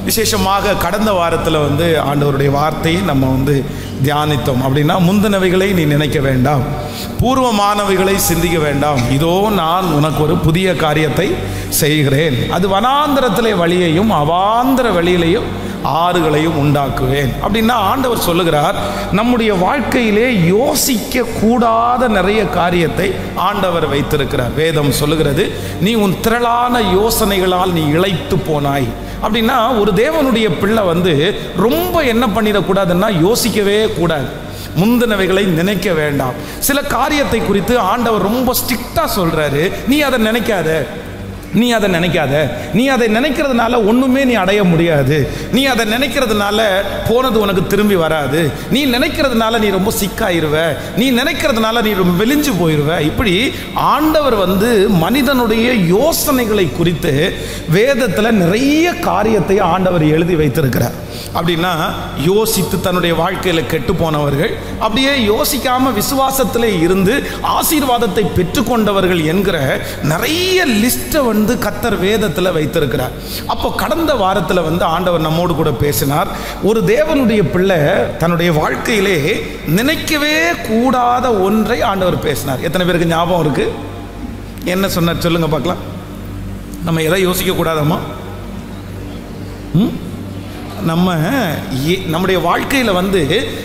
விசேஷமாக கடந்த வாரத்தில் வந்து ஆண்டவருடைய வார்த்தையை நம்ம வந்து தியானித்தோம் அப்படின்னா முந்தினவைகளை நீ நினைக்க வேண்டாம் பூர்வமானவைகளை சிந்திக்க வேண்டாம் இதோ நான் உனக்கு ஒரு புதிய காரியத்தை செய்கிறேன் அது வனாந்திரத்திலே வழியையும் அவாந்திர வழியிலையும் ஆறுகளையும் உண்டாக்குவேன் அப்படின்னா ஆண்டவர் சொல்லுகிறார் நம்முடைய வாழ்க்கையிலே யோசிக்க கூடாத நிறைய காரியத்தை ஆண்டவர் வைத்திருக்கிறார் வேதம் சொல்லுகிறது நீ உன் திரளான யோசனைகளால் நீ இழைத்து போனாய் அப்படின்னா ஒரு தேவனுடைய பிள்ளை வந்து ரொம்ப என்ன பண்ணிடக்கூடாதுன்னா யோசிக்கவே கூடாது முந்தினவைகளை நினைக்க வேண்டாம் சில காரியத்தை குறித்து ஆண்டவர் ரொம்ப ஸ்ட்ரிக்டாக சொல்றாரு நீ அதை நினைக்காத நீ அதை நினைக்காத நீ அதை நினைக்கிறதுனால ஒன்றுமே நீ அடைய முடியாது நீ அதை நினைக்கிறதுனால போனது உனக்கு திரும்பி வராது நீ நினைக்கிறதுனால நீ ரொம்ப சிக்காயிருவ நீ நினைக்கிறதுனால நீ ரொம்ப வெளிஞ்சு போயிடுவ இப்படி ஆண்டவர் வந்து மனிதனுடைய யோசனைகளை குறித்து வேதத்தில் நிறைய காரியத்தை ஆண்டவர் எழுதி வைத்திருக்கிறார் அப்படின்னா யோசித்து தன்னுடைய வாழ்க்கையில் கெட்டு போனவர்கள் அப்படியே யோசிக்காம விசுவாசத்திலே இருந்து ஆசீர்வாதத்தை பெற்றுக்கொண்டவர்கள் என்கிற நிறைய லிஸ்ட்டை வந்து கத்தர் வேதத்தில் வைத்திருக்கிறார் அப்போ கடந்த வாரத்தில் வந்து ஆண்டவர் நம்மோடு கூட பேசினார் ஒரு தேவனுடைய பிள்ளை தன்னுடைய வாழ்க்கையிலே நினைக்கவே கூடாத ஒன்றை ஆண்டவர் பேசினார் எத்தனை பேருக்கு ஞாபகம் இருக்கு என்ன சொன்னார் சொல்லுங்க பார்க்கலாம் நம்ம எதை யோசிக்க கூடாதம்மா ம் நம்ம ஏ- நம்முடைய வாழ்க்கையில் வந்து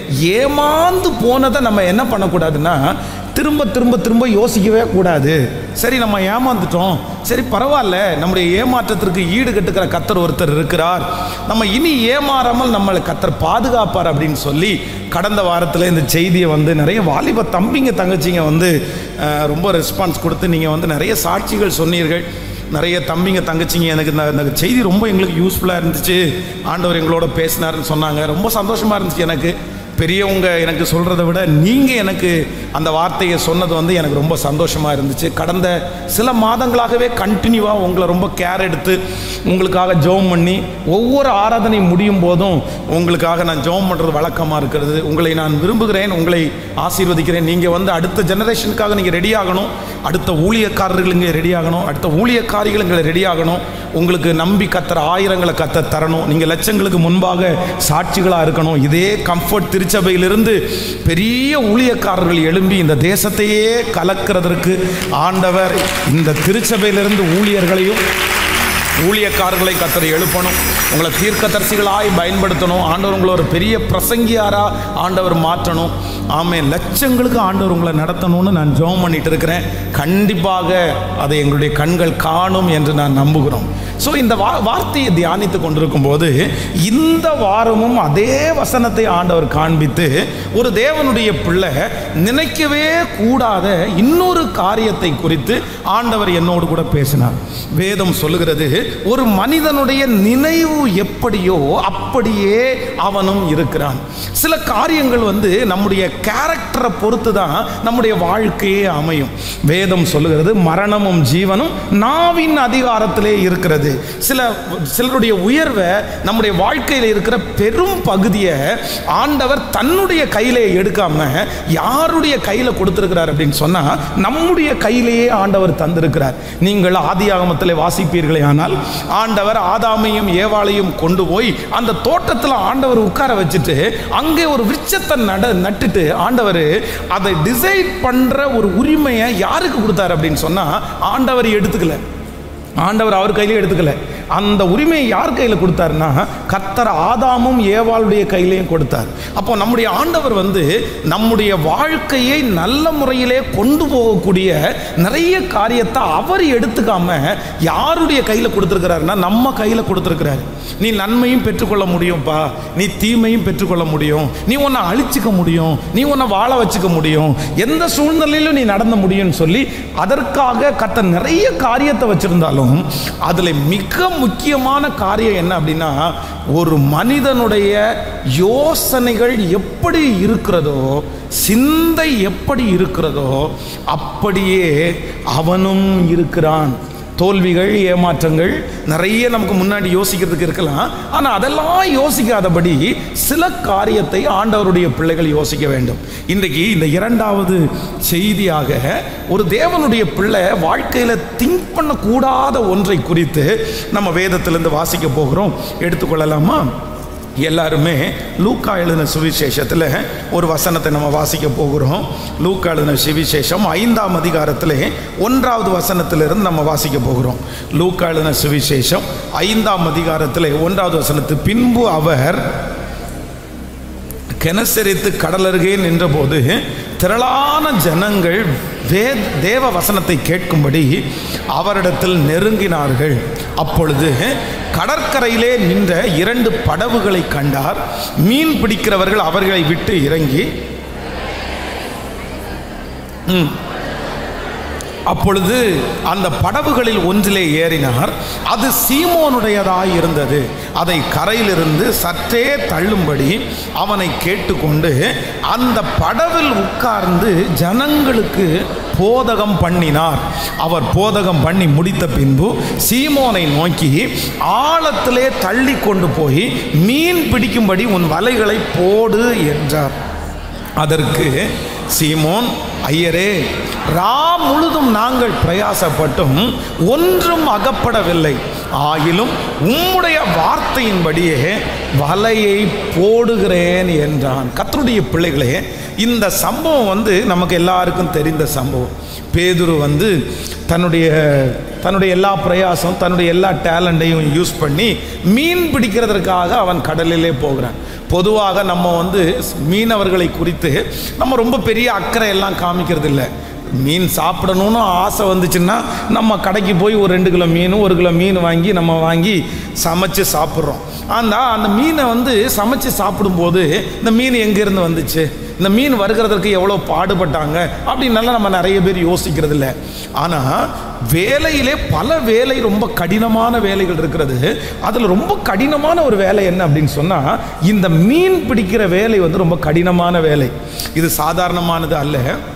ஏமாந்து போனதை நம்ம என்ன பண்ணக்கூடாதுன்னா திரும்ப திரும்ப திரும்ப யோசிக்கவே கூடாது சரி நம்ம ஏமாந்துட்டோம் சரி பரவாயில்ல நம்முடைய ஏமாற்றத்திற்கு ஈடு கட்டுக்கிற கத்தர் ஒருத்தர் இருக்கிறார் நம்ம இனி ஏமாறாமல் நம்மளை கத்தர் பாதுகாப்பார் அப்படின்னு சொல்லி கடந்த வாரத்தில் இந்த செய்தியை வந்து நிறைய வாலிப தம்பிங்க தங்கச்சிங்க வந்து அஹ், ரொம்ப ரெஸ்பான்ஸ் கொடுத்து நீங்கள் வந்து நிறைய சாட்சிகள் சொன்னீர்கள் நிறைய தம்பிங்க தங்கச்சிங்க எனக்கு இந்த இந்த செய்தி ரொம்ப எங்களுக்கு யூஸ்ஃபுல்லாக இருந்துச்சு ஆண்டவர் எங்களோட பேசினாருன்னு சொன்னாங்க ரொம்ப சந்தோஷமாக இருந்துச்சு எனக்கு பெரியவங்க எனக்கு சொல்கிறத விட நீங்கள் எனக்கு அந்த வார்த்தையை சொன்னது வந்து எனக்கு ரொம்ப சந்தோஷமாக இருந்துச்சு கடந்த சில மாதங்களாகவே கண்டினியூவாக உங்களை ரொம்ப கேர் எடுத்து உங்களுக்காக ஜெபம் பண்ணி ஒவ்வொரு ஆராதனை முடியும் போதும் உங்களுக்காக நான் ஜெபம் பண்ணுறது வழக்கமாக இருக்கிறது உங்களை நான் விரும்புகிறேன் உங்களை ஆசீர்வதிக்கிறேன் நீங்கள் வந்து அடுத்த ஜெனரேஷனுக்காக நீங்கள் ரெடி ஆகணும் அடுத்த ஊழியக்காரர்கள் இங்கே ரெடி ஆகணும் அடுத்த ஊழியக்காரிகள் இங்கே ரெடி ஆகணும் உங்களுக்கு நம்பி கத்துற ஆயிரங்களை கத்த தரணும் நீங்கள் லட்சங்களுக்கு முன்பாக சாட்சிகளாக இருக்கணும் இதே கம்ஃபர்ட் திருச்சபையிலிருந்து பெரிய ஊழியக்காரர்கள் எழும்பி இந்த தேசத்தையே கலக்கிறதற்கு ஆண்டவர் இந்த திருச்சபையிலிருந்து ஊழியர்களையும் ஊழியக்காரர்களை கத்தரை எழுப்பணும் உங்களை தீர்க்கதரிசிகளாய் பயன்படுத்தணும் ஆண்டவர் உங்களை ஒரு பெரிய பிரசங்கியாரா ஆண்டவர் மாற்றணும் ஆமே லட்சங்களுக்கு ஆண்டவர் உங்களை நடத்தணும்னு நான் ஜெபம் பண்ணிட்டு இருக்கிறேன் கண்டிப்பாக அதை எங்களுடைய கண்கள் காணும் என்று நான் நம்புகிறோம் ஸோ இந்த வா வார்த்தையை தியானித்து கொண்டிருக்கும் போது இந்த வாரமும் அதே வசனத்தை ஆண்டவர் காண்பித்து ஒரு தேவனுடைய பிள்ளை நினைக்கவே கூடாத இன்னொரு காரியத்தை குறித்து ஆண்டவர் என்னோடு கூட பேசினார் வேதம் சொல்லுகிறது ஒரு மனிதனுடைய நினைவு எப்படியோ அப்படியே அவனும் இருக்கிறான் சில காரியங்கள் வந்து நம்முடைய கேரக்டரை பொறுத்து தான் நம்முடைய வாழ்க்கையே அமையும் வேதம் சொல்லுகிறது மரணமும் ஜீவனும் நாவின் அதிகாரத்திலே இருக்கிறது சில சிலருடைய உயர்வை நம்முடைய வாழ்க்கையில் இருக்கிற பெரும் பகுதியை ஆண்டவர் தன்னுடைய கையிலே எடுக்காம யாருடைய கையில் கொடுத்திருக்கிறார் அப்படின்னு சொன்னா நம்முடைய கையிலேயே ஆண்டவர் தந்திருக்கிறார் நீங்கள் ஆதியாகமத்திலே வாசிப்பீர்களே ஆனால் ஆண்டவர் ஆதாமையும் ஏவாளையும் கொண்டு போய் அந்த தோட்டத்தில் ஆண்டவர் உட்கார வச்சுட்டு அங்கே ஒரு விருட்சத்தை நட நட்டுட்டு ஆண்டவர் அதை டிசைட் பண்ற ஒரு உரிமையை யாருக்கு கொடுத்தாரு அப்படின்னு சொன்னா ஆண்டவர் எடுத்துக்கல ஆண்டவர் அவர் கையிலே எடுத்துக்கல அந்த உரிமையை யார் கையில் கொடுத்தாருன்னா கத்தர் ஆதாமும் ஏவாளுடைய கையிலையும் கொடுத்தார் அப்போ நம்முடைய ஆண்டவர் வந்து நம்முடைய வாழ்க்கையை நல்ல முறையிலே கொண்டு போகக்கூடிய நிறைய காரியத்தை அவர் எடுத்துக்காம யாருடைய கையில் கொடுத்துருக்கிறாருன்னா நம்ம கையில் கொடுத்துருக்கிறாரு நீ நன்மையும் பெற்றுக்கொள்ள முடியும்ப்பா நீ தீமையும் பெற்றுக்கொள்ள முடியும் நீ உன்னை அழிச்சுக்க முடியும் நீ உன்னை வாழ வச்சுக்க முடியும் எந்த சூழ்நிலையிலும் நீ நடந்த முடியும்னு சொல்லி அதற்காக கத்த நிறைய காரியத்தை வச்சிருந்தாலும் அதில் மிக முக்கியமான காரியம் என்ன அப்படின்னா ஒரு மனிதனுடைய யோசனைகள் எப்படி இருக்கிறதோ சிந்தை எப்படி இருக்கிறதோ அப்படியே அவனும் இருக்கிறான் தோல்விகள் ஏமாற்றங்கள் நிறைய நமக்கு முன்னாடி யோசிக்கிறதுக்கு இருக்கலாம் ஆனால் அதெல்லாம் யோசிக்காதபடி சில காரியத்தை ஆண்டவருடைய பிள்ளைகள் யோசிக்க வேண்டும் இன்றைக்கு இந்த இரண்டாவது செய்தியாக ஒரு தேவனுடைய பிள்ளை வாழ்க்கையில் திங்க் பண்ணக்கூடாத ஒன்றை குறித்து நம்ம வேதத்திலிருந்து வாசிக்க போகிறோம் எடுத்துக்கொள்ளலாமா எல்லாருமே லூக்கா எழுதின சுவிசேஷத்தில் ஒரு வசனத்தை நம்ம வாசிக்க போகிறோம் லூக்கா எழுதின சுவிசேஷம் ஐந்தாம் அதிகாரத்தில் ஒன்றாவது வசனத்திலிருந்து நம்ம வாசிக்க போகிறோம் லூக்கா எழுதின சுவிசேஷம் ஐந்தாம் அதிகாரத்தில் ஒன்றாவது வசனத்து பின்பு அவர் கெனசரித்து கடலருகே நின்றபோது திரளான ஜனங்கள் வே தேவ வசனத்தை கேட்கும்படி அவரிடத்தில் நெருங்கினார்கள் அப்பொழுது கடற்கரையிலே நின்ற இரண்டு படவுகளை கண்டார் மீன் பிடிக்கிறவர்கள் அவர்களை விட்டு இறங்கி ம். அப்பொழுது அந்த படவுகளில் ஒன்றிலே ஏறினார் அது சீமோனுடையதாய் இருந்தது அதை கரையிலிருந்து சற்றே தள்ளும்படி அவனை கேட்டுக்கொண்டு அந்த படவில் உட்கார்ந்து ஜனங்களுக்கு போதகம் பண்ணினார் அவர் போதகம் பண்ணி முடித்த பின்பு சீமோனை நோக்கி ஆழத்திலே தள்ளி கொண்டு போய் மீன் பிடிக்கும்படி உன் வலைகளை போடு என்றார் அதற்கு சீமோன் ஐயரே ரா முழுதும் நாங்கள் பிரயாசப்பட்டும் ஒன்றும் அகப்படவில்லை ஆகிலும் உம்முடைய வார்த்தையின்படியே வலையை போடுகிறேன் என்றான் கத்தருடைய பிள்ளைகளே இந்த சம்பவம் வந்து நமக்கு எல்லாருக்கும் தெரிந்த சம்பவம் பேதுரு வந்து தன்னுடைய தன்னுடைய எல்லா பிரயாசம் தன்னுடைய எல்லா டேலண்ட்டையும் யூஸ் பண்ணி மீன் பிடிக்கிறதற்காக அவன் கடலிலே போகிறான் பொதுவாக நம்ம வந்து மீனவர்களை குறித்து நம்ம ரொம்ப பெரிய அக்கறை எல்லாம் காமிக்கிறது இல்லை மீன் சாப்பிடணும்னு ஆசை வந்துச்சுன்னா நம்ம கடைக்கு போய் ஒரு ரெண்டு கிலோ மீன் ஒரு கிலோ மீன் வாங்கி நம்ம வாங்கி சமைச்சு சாப்பிட்றோம் ஆனால் அந்த மீனை வந்து சமைச்சு சாப்பிடும்போது இந்த மீன் எங்கேருந்து வந்துச்சு இந்த மீன் வருகிறதற்கு எவ்வளோ பாடுபட்டாங்க அப்படின்னெல்லாம் நம்ம நிறைய பேர் யோசிக்கிறது இல்லை ஆனால் வேலையிலே பல வேலை ரொம்ப கடினமான வேலைகள் இருக்கிறது அதில் ரொம்ப கடினமான ஒரு வேலை என்ன அப்படின்னு சொன்னால் இந்த மீன் பிடிக்கிற வேலை வந்து ரொம்ப கடினமான வேலை இது சாதாரணமானது அல்ல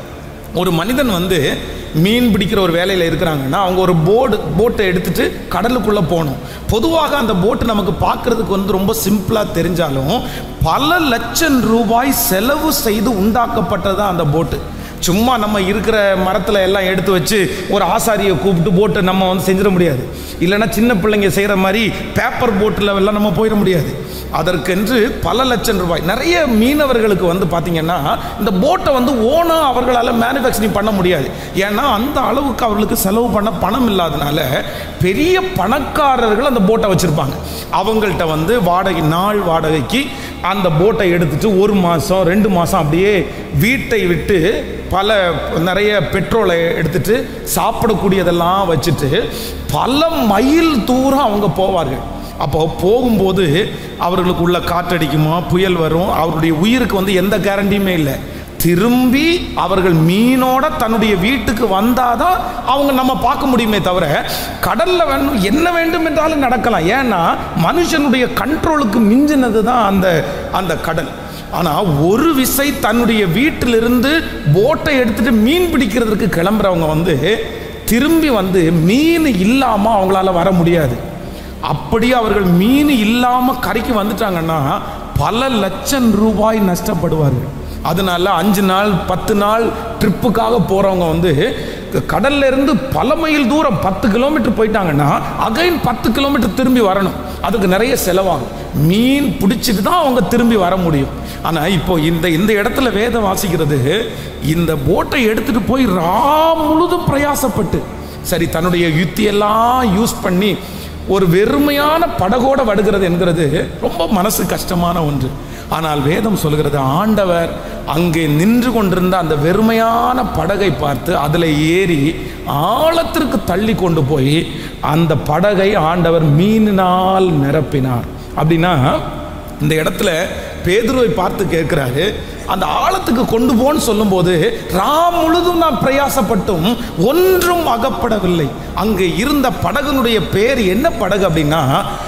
ஒரு மனிதன் வந்து மீன் பிடிக்கிற ஒரு வேலையில் இருக்கிறாங்கன்னா அவங்க ஒரு போர்டு போட்டை எடுத்துட்டு கடலுக்குள்ளே போகணும் பொதுவாக அந்த போட்டு நமக்கு பார்க்கறதுக்கு வந்து ரொம்ப சிம்பிளாக தெரிஞ்சாலும் பல லட்சம் ரூபாய் செலவு செய்து உண்டாக்கப்பட்டது தான் அந்த போட்டு சும்மா நம்ம இருக்கிற மரத்தில் எல்லாம் எடுத்து வச்சு ஒரு ஆசாரியை கூப்பிட்டு போட்டை நம்ம வந்து செஞ்சிட முடியாது இல்லைன்னா சின்ன பிள்ளைங்க செய்கிற மாதிரி பேப்பர் போட்டில் எல்லாம் நம்ம போயிட முடியாது அதற்கென்று பல லட்சம் ரூபாய் நிறைய மீனவர்களுக்கு வந்து பார்த்தீங்கன்னா இந்த போட்டை வந்து ஓனாக அவர்களால் மேனுஃபேக்சரிங் பண்ண முடியாது ஏன்னா அந்த அளவுக்கு அவர்களுக்கு செலவு பண்ண பணம் இல்லாதனால பெரிய பணக்காரர்கள் அந்த போட்டை வச்சுருப்பாங்க அவங்கள்ட்ட வந்து வாடகை நாள் வாடகைக்கு அந்த போட்டை எடுத்துட்டு ஒரு மாதம் ரெண்டு மாதம் அப்படியே வீட்டை விட்டு பல நிறைய பெட்ரோலை எடுத்துட்டு சாப்பிடக்கூடியதெல்லாம் வச்சுட்டு பல மைல் தூரம் அவங்க போவார்கள் அப்போ போகும்போது அவர்களுக்கு உள்ள காற்றடிக்குமா புயல் வரும் அவருடைய உயிருக்கு வந்து எந்த கேரண்டியுமே இல்லை திரும்பி அவர்கள் மீனோட தன்னுடைய வீட்டுக்கு வந்தாதான் அவங்க நம்ம பார்க்க முடியுமே தவிர கடல்ல வேணும் என்ன வேண்டும் என்றாலும் நடக்கலாம் ஏன்னா மனுஷனுடைய கண்ட்ரோலுக்கு மிஞ்சினது தான் அந்த அந்த கடல் ஆனால் ஒரு விசை தன்னுடைய வீட்டிலிருந்து போட்டை எடுத்துட்டு மீன் பிடிக்கிறதுக்கு கிளம்புறவங்க வந்து திரும்பி வந்து மீன் இல்லாமல் அவங்களால வர முடியாது அப்படியே அவர்கள் மீன் இல்லாமல் கரைக்கு வந்துட்டாங்கன்னா பல லட்சம் ரூபாய் நஷ்டப்படுவார்கள் அதனால அஞ்சு நாள் பத்து நாள் ட்ரிப்புக்காக போகிறவங்க வந்து கடல்ல இருந்து பல மைல் தூரம் பத்து கிலோமீட்டர் போயிட்டாங்கன்னா அகைன் பத்து கிலோமீட்டர் திரும்பி வரணும் அதுக்கு நிறைய செலவாகும் மீன் பிடிச்சிட்டு தான் அவங்க திரும்பி வர முடியும் ஆனால் இப்போ இந்த இந்த இடத்துல வேதம் வாசிக்கிறது இந்த போட்டை எடுத்துட்டு போய் ரா முழுதும் பிரயாசப்பட்டு சரி தன்னுடைய யுத்தியெல்லாம் யூஸ் பண்ணி ஒரு வெறுமையான படகோட வடுகிறது என்கிறது ரொம்ப மனசு கஷ்டமான ஒன்று ஆனால் வேதம் சொல்கிறது ஆண்டவர் அங்கே நின்று கொண்டிருந்த அந்த வெறுமையான படகை பார்த்து அதில் ஏறி ஆழத்திற்கு தள்ளி கொண்டு போய் அந்த படகை ஆண்டவர் மீனினால் நிரப்பினார் அப்படின்னா இந்த இடத்துல பேதுருவை பார்த்து கேட்கிறாரு அந்த ஆழத்துக்கு கொண்டு போன்னு சொல்லும்போது ராம் முழுதும் நான் பிரயாசப்பட்டும் ஒன்றும் அகப்படவில்லை அங்கே இருந்த படகுனுடைய பேர் என்ன படகு அப்படின்னா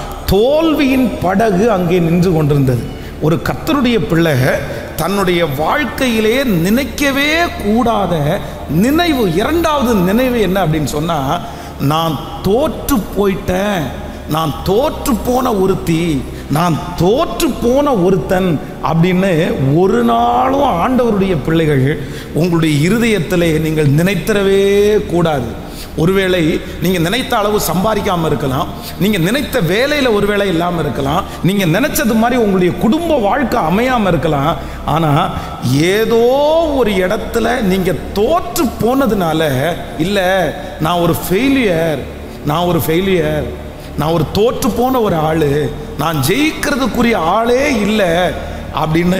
தோல்வியின் படகு அங்கே நின்று கொண்டிருந்தது ஒரு கத்தருடைய பிள்ளை தன்னுடைய வாழ்க்கையிலே நினைக்கவே கூடாத நினைவு இரண்டாவது நினைவு என்ன அப்படின்னு சொன்னா நான் தோற்று போயிட்டேன் நான் தோற்று போன ஒருத்தி நான் தோற்று போன ஒருத்தன் அப்படின்னு ஒரு நாளும் ஆண்டவருடைய பிள்ளைகள் உங்களுடைய இருதயத்திலே நீங்கள் நினைத்திடவே கூடாது ஒருவேளை நீங்கள் நினைத்த அளவு சம்பாதிக்காமல் இருக்கலாம் நீங்கள் நினைத்த வேலையில் ஒருவேளை இல்லாமல் இருக்கலாம் நீங்கள் நினைச்சது மாதிரி உங்களுடைய குடும்ப வாழ்க்கை அமையாமல் இருக்கலாம் ஆனால் ஏதோ ஒரு இடத்துல நீங்கள் தோற்று போனதுனால இல்லை நான் ஒரு ஃபெயிலியர் நான் ஒரு ஃபெயிலியர் நான் ஒரு தோற்று போன ஒரு ஆள் நான் ஜெயிக்கிறதுக்குரிய ஆளே இல்லை அப்படின்னு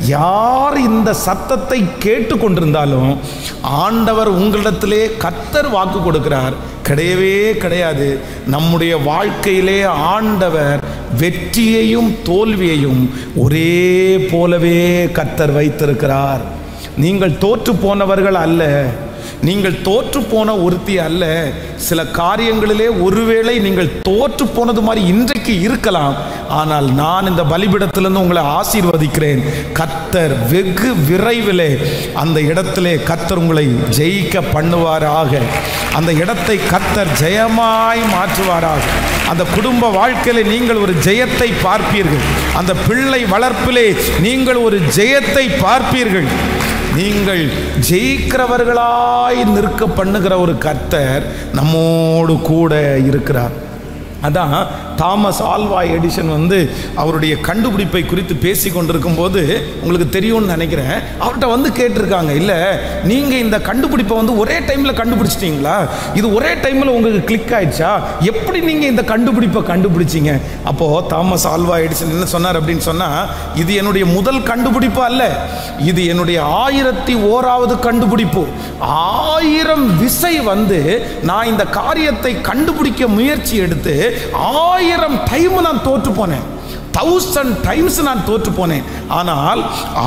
யார் இந்த சத்தத்தை கேட்டு கொண்டிருந்தாலும் ஆண்டவர் உங்களிடத்திலே கத்தர் வாக்கு கொடுக்கிறார் கிடையவே கிடையாது நம்முடைய வாழ்க்கையிலே ஆண்டவர் வெற்றியையும் தோல்வியையும் ஒரே போலவே கத்தர் வைத்திருக்கிறார் நீங்கள் தோற்று போனவர்கள் அல்ல நீங்கள் தோற்று போன ஒருத்தி அல்ல சில காரியங்களிலே ஒருவேளை நீங்கள் தோற்று போனது மாதிரி இன்றைக்கு இருக்கலாம் ஆனால் நான் இந்த பலிபிடத்திலிருந்து உங்களை ஆசீர்வதிக்கிறேன் கத்தர் வெகு விரைவிலே அந்த இடத்திலே கத்தர் உங்களை ஜெயிக்க பண்ணுவாராக அந்த இடத்தை கத்தர் ஜெயமாய் மாற்றுவாராக அந்த குடும்ப வாழ்க்கையில நீங்கள் ஒரு ஜெயத்தை பார்ப்பீர்கள் அந்த பிள்ளை வளர்ப்பிலே நீங்கள் ஒரு ஜெயத்தை பார்ப்பீர்கள் நீங்கள் ஜெயிக்கிறவர்களாய் நிற்க பண்ணுகிற ஒரு கர்த்தர் நம்மோடு கூட இருக்கிறார் அதான் தாமஸ் ஆல்வா எடிசன் வந்து அவருடைய கண்டுபிடிப்பை குறித்து பேசி கொண்டிருக்கும் போது உங்களுக்கு தெரியும்னு நினைக்கிறேன் அவர்கிட்ட வந்து கேட்டிருக்காங்க இல்லை நீங்கள் இந்த கண்டுபிடிப்பை வந்து ஒரே டைமில் கண்டுபிடிச்சிட்டீங்களா இது ஒரே டைமில் உங்களுக்கு கிளிக் ஆயிடுச்சா எப்படி நீங்கள் இந்த கண்டுபிடிப்பை கண்டுபிடிச்சீங்க அப்போது தாமஸ் ஆல்வா எடிசன் என்ன சொன்னார் அப்படின்னு சொன்னால் இது என்னுடைய முதல் கண்டுபிடிப்பு அல்ல இது என்னுடைய ஆயிரத்தி ஓராவது கண்டுபிடிப்பு ஆயிரம் விசை வந்து நான் இந்த காரியத்தை கண்டுபிடிக்க முயற்சி எடுத்து ஆயிரம் டைம் நான் தோற்று போனேன் தௌசண்ட் டைம்ஸ் நான் தோற்று போனேன் ஆனால்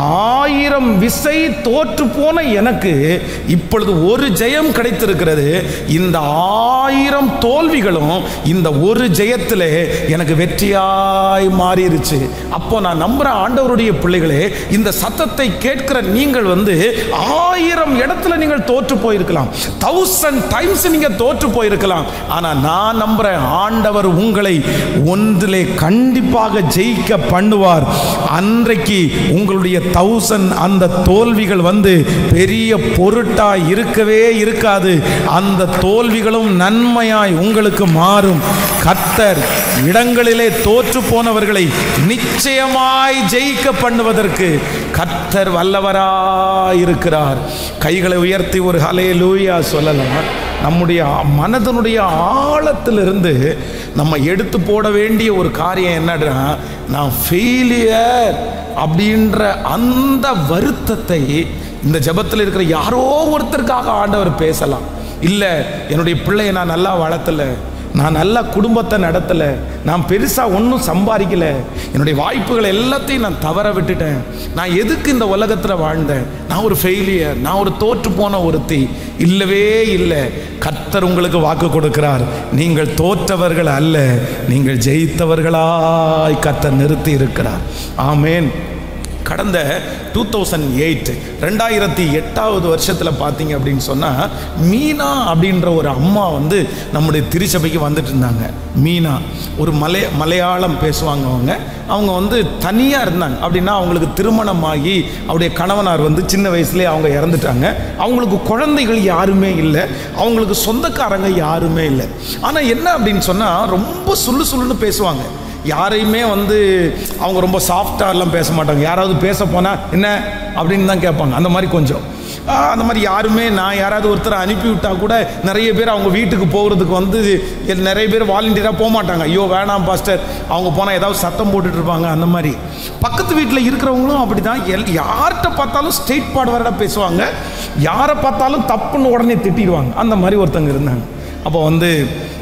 ஆயிரம் விசை தோற்று போன எனக்கு இப்பொழுது ஒரு ஜெயம் கிடைத்திருக்கிறது இந்த ஆயிரம் தோல்விகளும் இந்த ஒரு ஜெயத்திலே எனக்கு வெற்றியாய் மாறிடுச்சு அப்போ நான் நம்புற ஆண்டவருடைய பிள்ளைகளே இந்த சத்தத்தை கேட்கிற நீங்கள் வந்து ஆயிரம் இடத்துல நீங்கள் தோற்று போயிருக்கலாம் தௌசண்ட் டைம்ஸ் நீங்க தோற்று போயிருக்கலாம் ஆனா நான் நம்புறேன் ஆண்டவர் உங்களை ஒன்றிலே கண்டிப்பாக ஜெயிக்க பண்ணுவார் அன்றைக்கு உங்களுடைய தௌசண்ட் அந்த தோல்விகள் வந்து பெரிய பொருட்டா இருக்கவே இருக்காது அந்த தோல்விகளும் நன்மையாய் உங்களுக்கு மாறும் கத்தர் இடங்களிலே தோற்று போனவர்களை நிச்சயமாய் ஜெயிக்க பண்ணுவதற்கு கத்தர் வல்லவராய் இருக்கிறார் கைகளை உயர்த்தி ஒரு ஹலே லூயா சொல்லலாம் நம்முடைய மனதனுடைய ஆழத்திலிருந்து நம்ம எடுத்து போட வேண்டிய ஒரு காரியம் என்னன்னா நான் ஃபெயிலியர் அப்படின்ற அந்த வருத்தத்தை இந்த ஜெபத்தில் இருக்கிற யாரோ ஒருத்தருக்காக ஆண்டவர் பேசலாம் இல்லை என்னுடைய பிள்ளையை நான் நல்லா வளர்த்தல நான் நல்லா குடும்பத்தை நடத்தலை நான் பெருசாக ஒன்றும் சம்பாதிக்கல என்னுடைய வாய்ப்புகள் எல்லாத்தையும் நான் தவற விட்டுட்டேன் நான் எதுக்கு இந்த உலகத்தில் வாழ்ந்தேன் நான் ஒரு ஃபெயிலியர் நான் ஒரு தோற்று போன ஒருத்தி இல்லவே இல்லை கர்த்தர் உங்களுக்கு வாக்கு கொடுக்கிறார் நீங்கள் தோற்றவர்கள் அல்ல நீங்கள் ஜெயித்தவர்களாய் கர்த்தர் நிறுத்தி இருக்கிறார் ஆமேன் கடந்த டூ தௌசண்ட் எயிட் ரெண்டாயிரத்தி எட்டாவது வருஷத்தில் பார்த்தீங்க அப்படின்னு சொன்னால் மீனா அப்படின்ற ஒரு அம்மா வந்து நம்முடைய திருச்சபைக்கு வந்துட்டு இருந்தாங்க மீனா ஒரு மலை மலையாளம் பேசுவாங்க அவங்க அவங்க வந்து தனியாக இருந்தாங்க அப்படின்னா அவங்களுக்கு திருமணமாகி அவருடைய கணவனார் வந்து சின்ன வயசுலேயே அவங்க இறந்துட்டாங்க அவங்களுக்கு குழந்தைகள் யாருமே இல்லை அவங்களுக்கு சொந்தக்காரங்க யாருமே இல்லை ஆனால் என்ன அப்படின்னு சொன்னால் ரொம்ப சுள்ளு சுள்ளுன்னு பேசுவாங்க யாரையுமே வந்து அவங்க ரொம்ப சாஃப்டாக எல்லாம் பேச மாட்டாங்க யாராவது பேச போனால் என்ன அப்படின்னு தான் கேட்பாங்க அந்த மாதிரி கொஞ்சம் ஆ, அந்த மாதிரி யாருமே நான் யாராவது ஒருத்தரை அனுப்பி விட்டா கூட நிறைய பேர் அவங்க வீட்டுக்கு போகிறதுக்கு வந்து எல்- நிறைய பேர் வாலண்டியராக போக மாட்டாங்க ஐயோ வேணாம் பாஸ்டர் அவங்க போனால் ஏதாவது சத்தம் போட்டுட்டு இருப்பாங்க அந்த மாதிரி பக்கத்து வீட்டில் இருக்கிறவங்களும் அப்படி தான் எல் யார்கிட்ட பார்த்தாலும் ஸ்ட்ரெயிட் பாடுவாரடாக பேசுவாங்க யாரை பார்த்தாலும் தப்புன்னு உடனே திட்டிடுவாங்க அந்த மாதிரி ஒருத்தங்க இருந்தாங்க அப்போ வந்து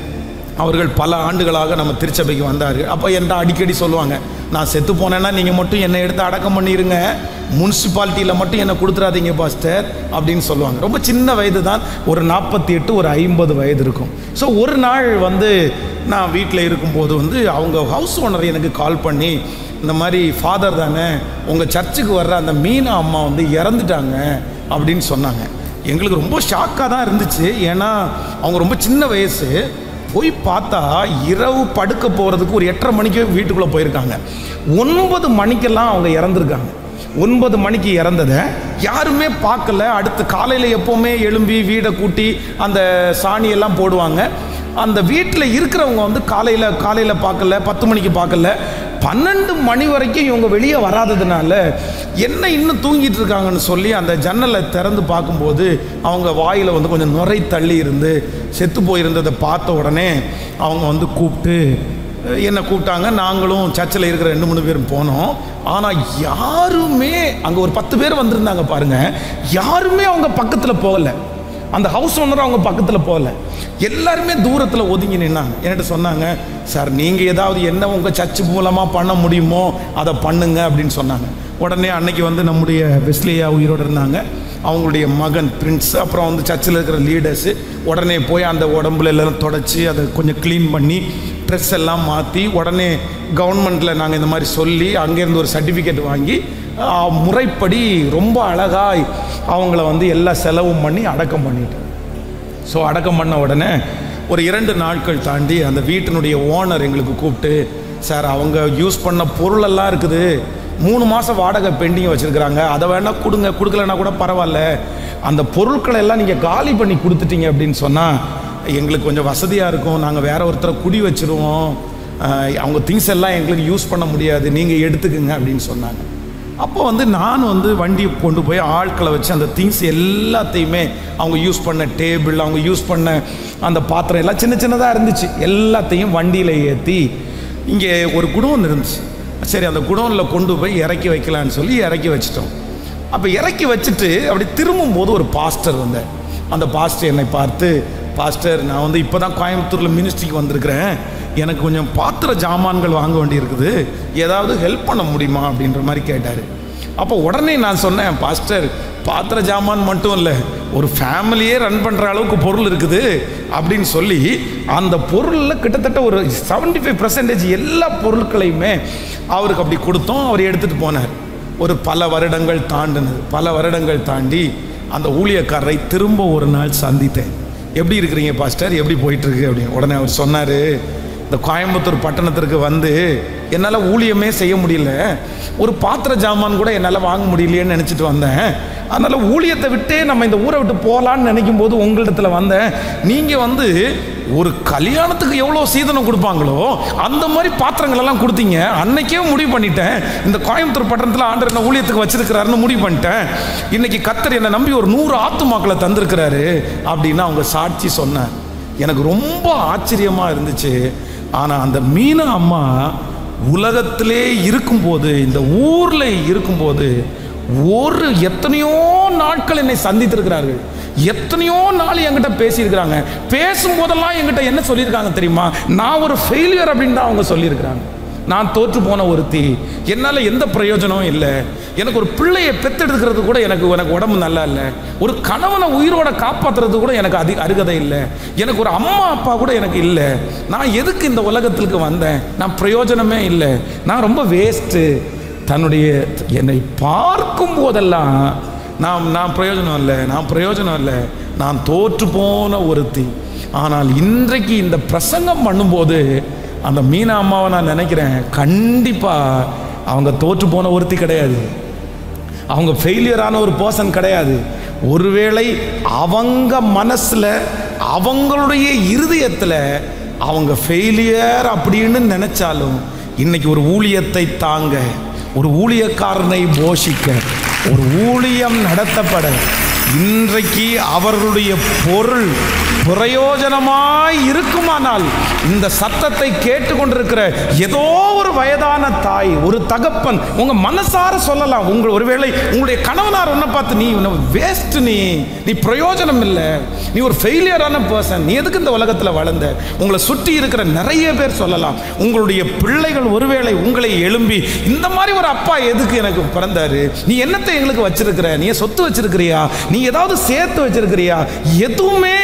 அவர்கள் பல ஆண்டுகளாக நம்ம திருச்சபைக்கு வந்தார்கள் அப்போ என்கிட்ட அடிக்கடி சொல்லுவாங்க நான் செத்து போனேன்னா நீங்கள் மட்டும் என்னை எடுத்து அடக்கம் பண்ணிடுங்க முனிசிபாலிட்டியில் மட்டும் என்னை கொடுத்துறாதீங்க பாஸ்டர் அப்படின்னு சொல்லுவாங்க ரொம்ப சின்ன வயது தான் ஒரு நாற்பத்தி எட்டு ஒரு ஐம்பது வயது இருக்கும் ஸோ ஒரு நாள் வந்து நான் வீட்டில் இருக்கும்போது வந்து அவங்க ஹவுஸ் ஓனர் எனக்கு கால் பண்ணி இந்த மாதிரி ஃபாதர் தானே உங்கள் சர்ச்சுக்கு வர்ற அந்த மீனா அம்மா வந்து இறந்துட்டாங்க அப்படின்னு சொன்னாங்க எங்களுக்கு ரொம்ப ஷாக்காக தான் இருந்துச்சு ஏன்னா அவங்க ரொம்ப சின்ன வயசு போய் பார்த்தா இரவு படுக்க போகிறதுக்கு ஒரு எட்டரை மணிக்கு வீட்டுக்குள்ளே போயிருக்காங்க ஒன்பது மணிக்கெல்லாம் அவங்க இறந்துருக்காங்க ஒன்பது மணிக்கு இறந்ததை யாருமே பார்க்கல அடுத்து காலையில் எப்போவுமே எழும்பி வீடை கூட்டி அந்த சாணியெல்லாம் போடுவாங்க அந்த வீட்டில் இருக்கிறவங்க வந்து காலையில் காலையில் பார்க்கல பத்து மணிக்கு பார்க்கல பன்னெண்டு மணி வரைக்கும் இவங்க வெளியே வராததுனால என்ன இன்னும் தூங்கிட்டு இருக்காங்கன்னு சொல்லி அந்த ஜன்னலை திறந்து பார்க்கும்போது அவங்க வாயில் வந்து கொஞ்சம் நுரை தள்ளி இருந்து செத்து போயிருந்ததை பார்த்த உடனே அவங்க வந்து கூப்பிட்டு என்னை கூப்பிட்டாங்க நாங்களும் சர்ச்சில் இருக்கிற ரெண்டு மூணு பேரும் போனோம் ஆனால் யாருமே அங்கே ஒரு பத்து பேர் வந்திருந்தாங்க பாருங்க யாருமே அவங்க பக்கத்தில் போகலை அந்த ஹவுஸ் ஓனர் அவங்க பக்கத்தில் போகல எல்லாருமே தூரத்தில் ஒதுங்கி நின்னாங்க என்கிட்ட சொன்னாங்க சார் நீங்கள் ஏதாவது என்ன உங்கள் சர்ச்சு மூலமாக பண்ண முடியுமோ அதை பண்ணுங்க அப்படின்னு சொன்னாங்க உடனே அன்னைக்கு வந்து நம்முடைய வெஸ்லியா உயிரோடு இருந்தாங்க அவங்களுடைய மகன் பிரின்ஸ் அப்புறம் வந்து சர்ச்சில் இருக்கிற லீடர்ஸு உடனே போய் அந்த உடம்புல எல்லாம் தொடச்சி அதை கொஞ்சம் க்ளீன் பண்ணி ட்ரெஸ் எல்லாம் மாற்றி உடனே கவர்மெண்ட்டில் நாங்கள் இந்த மாதிரி சொல்லி அங்கேருந்து ஒரு சர்டிஃபிகேட் வாங்கி ஆ, முறைப்படி ரொம்ப அழகாய் அவங்கள வந்து எல்லா செலவும் பண்ணி அடக்கம் பண்ணிட்டோம் ஸோ அடக்கம் பண்ண உடனே ஒரு இரண்டு நாட்கள் தாண்டி அந்த வீட்டினுடைய ஓனர் எங்களுக்கு கூப்பிட்டு சார் அவங்க யூஸ் பண்ண பொருளெல்லாம் இருக்குது மூணு மாதம் வாடகை பெண்டிங் வச்சுருக்குறாங்க அதை வேணால் கொடுங்க கொடுக்கலன்னா கூட பரவாயில்ல அந்த பொருட்களை எல்லாம் நீங்கள் காலி பண்ணி கொடுத்துட்டீங்க அப்படின்னு சொன்னால் எங்களுக்கு கொஞ்சம் வசதியாக இருக்கும் நாங்கள் வேற ஒருத்தரை குடி வச்சிருவோம் அஹ் அவங்க திங்ஸ் எல்லாம் எங்களுக்கு யூஸ் பண்ண முடியாது நீங்கள் எடுத்துக்குங்க அப்படின்னு சொன்னாங்க அப்போ வந்து நான் வந்து வண்டியை கொண்டு போய் ஆட்களை வச்சு அந்த திங்ஸ் எல்லாத்தையுமே அவங்க யூஸ் பண்ண டேபிள் அவங்க யூஸ் பண்ண அந்த பாத்திரம் எல்லாம் சின்ன சின்னதாக இருந்துச்சு எல்லாத்தையும் வண்டியில் ஏற்றி இங்கே ஒரு குடோன் இருந்துச்சு சரி அந்த குடோனில் கொண்டு போய் இறக்கி வைக்கலான்னு சொல்லி இறக்கி வச்சிட்டோம் அப்போ இறக்கி வச்சுட்டு அப்படி திரும்பும்போது ஒரு பாஸ்டர் வந்தார் அந்த பாஸ்டர் என்னை பார்த்து பாஸ்டர் நான் வந்து இப்போ தான் கோயம்புத்தூரில் மினிஸ்ட்ரிக்கு வந்திருக்கிறேன் எனக்கு கொஞ்சம் பாத்திர ஜாமான்கள் வாங்க வேண்டியிருக்குது ஏதாவது ஹெல்ப் பண்ண முடியுமா அப்படின்ற மாதிரி கேட்டார் அப்போ உடனே நான் சொன்னேன் பாஸ்டர் பாத்திர ஜாமான் மட்டும் இல்லை ஒரு ஃபேமிலியே ரன் பண்ணுற அளவுக்கு பொருள் இருக்குது அப்படின்னு சொல்லி அந்த பொருளில் கிட்டத்தட்ட ஒரு 75% ஃபைவ் பர்சன்டேஜ் எல்லா பொருட்களையுமே அவருக்கு அப்படி கொடுத்தோம் அவர் எடுத்துகிட்டு போனார் ஒரு பல வருடங்கள் தாண்டினது பல வருடங்கள் தாண்டி அந்த ஊழியக்காரரை திரும்ப ஒரு நாள் சந்தித்தேன் எப்படி இருக்கிறீங்க பாஸ்டர் எப்படி போயிட்டு இருக்கு அப்படின்னு உடனே அவர் சொன்னார் இந்த கோயம்புத்தூர் பட்டணத்திற்கு வந்து என்னால் ஊழியமே செய்ய முடியல ஒரு பாத்திர ஜாமான் கூட என்னால் வாங்க முடியலையேன்னு நினச்சிட்டு வந்தேன் அதனால் ஊழியத்தை விட்டே நம்ம இந்த ஊரை விட்டு போகலான்னு நினைக்கும் போது உங்களிடத்துல வந்தேன் நீங்கள் வந்து ஒரு கல்யாணத்துக்கு எவ்வளோ சீதனம் கொடுப்பாங்களோ அந்த மாதிரி பாத்திரங்கள் எல்லாம் கொடுத்தீங்க அன்னைக்கே முடிவு பண்ணிட்டேன் இந்த கோயம்புத்தூர் பட்டணத்தில் ஆண்டர் என்ன ஊழியத்துக்கு வச்சிருக்கிறாருன்னு முடிவு பண்ணிட்டேன் இன்னைக்கு கத்தர் என்னை நம்பி ஒரு நூறு ஆத்துமாக்களை தந்திருக்கிறாரு அப்படின்னு அவங்க சாட்சி சொன்னேன் எனக்கு ரொம்ப ஆச்சரியமா இருந்துச்சு ஆனால் அந்த மீனா அம்மா உலகத்திலே இருக்கும்போது இந்த ஊர்ல இருக்கும்போது ஒரு எத்தனையோ நாட்கள் என்னை சந்தித்திருக்கிறார்கள் எத்தனையோ நாள் என்கிட்ட பேசியிருக்கிறாங்க பேசும்போதெல்லாம் என்கிட்ட என்ன சொல்லியிருக்காங்க தெரியுமா நான் ஒரு ஃபெயிலியர் அப்படின்னு தான் அவங்க சொல்லியிருக்கிறாங்க நான் தோற்று போன ஒருத்தி என்னால் எந்த பிரயோஜனமும் இல்லை எனக்கு ஒரு பிள்ளையை பெத்தெடுக்கிறது கூட எனக்கு எனக்கு உடம்பு நல்லா இல்லை ஒரு கணவனை உயிரோட காப்பாற்றுறது கூட எனக்கு அதிக அருகதை இல்லை எனக்கு ஒரு அம்மா அப்பா கூட எனக்கு இல்லை நான் எதுக்கு இந்த உலகத்திற்கு வந்தேன் நான் பிரயோஜனமே இல்லை நான் ரொம்ப வேஸ்ட்டு தன்னுடைய என்னை பார்க்கும் போதெல்லாம் நான் நான் பிரயோஜனம் இல்லை நான் பிரயோஜனம் இல்லை நான் தோற்று போன ஒருத்தி ஆனால் இன்றைக்கு இந்த பிரசங்கம் பண்ணும்போது அந்த மீனா அம்மாவை நான் நினைக்கிறேன் கண்டிப்பாக அவங்க தோற்று போன ஒருத்தி கிடையாது அவங்க ஃபெயிலியரான ஒரு பர்சன் கிடையாது ஒருவேளை அவங்க மனசில் அவங்களுடைய இருதயத்தில் அவங்க ஃபெயிலியர் அப்படின்னு நினைச்சாலும் இன்னைக்கு ஒரு ஊழியத்தை தாங்க ஒரு ஊழியக்காரனை போஷிக்க ஒரு ஊழியம் நடத்தப்பட இன்றைக்கு அவர்களுடைய பொருள் பிரயோஜனமாய் இருக்குமானால் இந்த சத்தத்தை கேட்டுக்கொண்டிருக்கிற ஏதோ ஒரு வயதான தாய் ஒரு தகப்பன் உங்க மனசார சொல்லலாம் உங்கள் ஒருவேளை உங்களுடைய கணவனார் ஒன்றை பார்த்து நீ வேஸ்ட் நீ நீ பிரயோஜனம் இல்லை நீ ஒரு ஃபெயிலியரான பர்சன் நீ எதுக்கு இந்த உலகத்தில் வளர்ந்த உங்களை சுற்றி இருக்கிற நிறைய பேர் சொல்லலாம் உங்களுடைய பிள்ளைகள் ஒருவேளை உங்களை எழும்பி இந்த மாதிரி ஒரு அப்பா எதுக்கு எனக்கு பிறந்தாரு நீ என்னத்தை எங்களுக்கு வச்சிருக்கிற நீ சொத்து வச்சிருக்கிறியா நீ ஏதாவது சேர்த்து வச்சிருக்கிறியா எதுவுமே இல்லை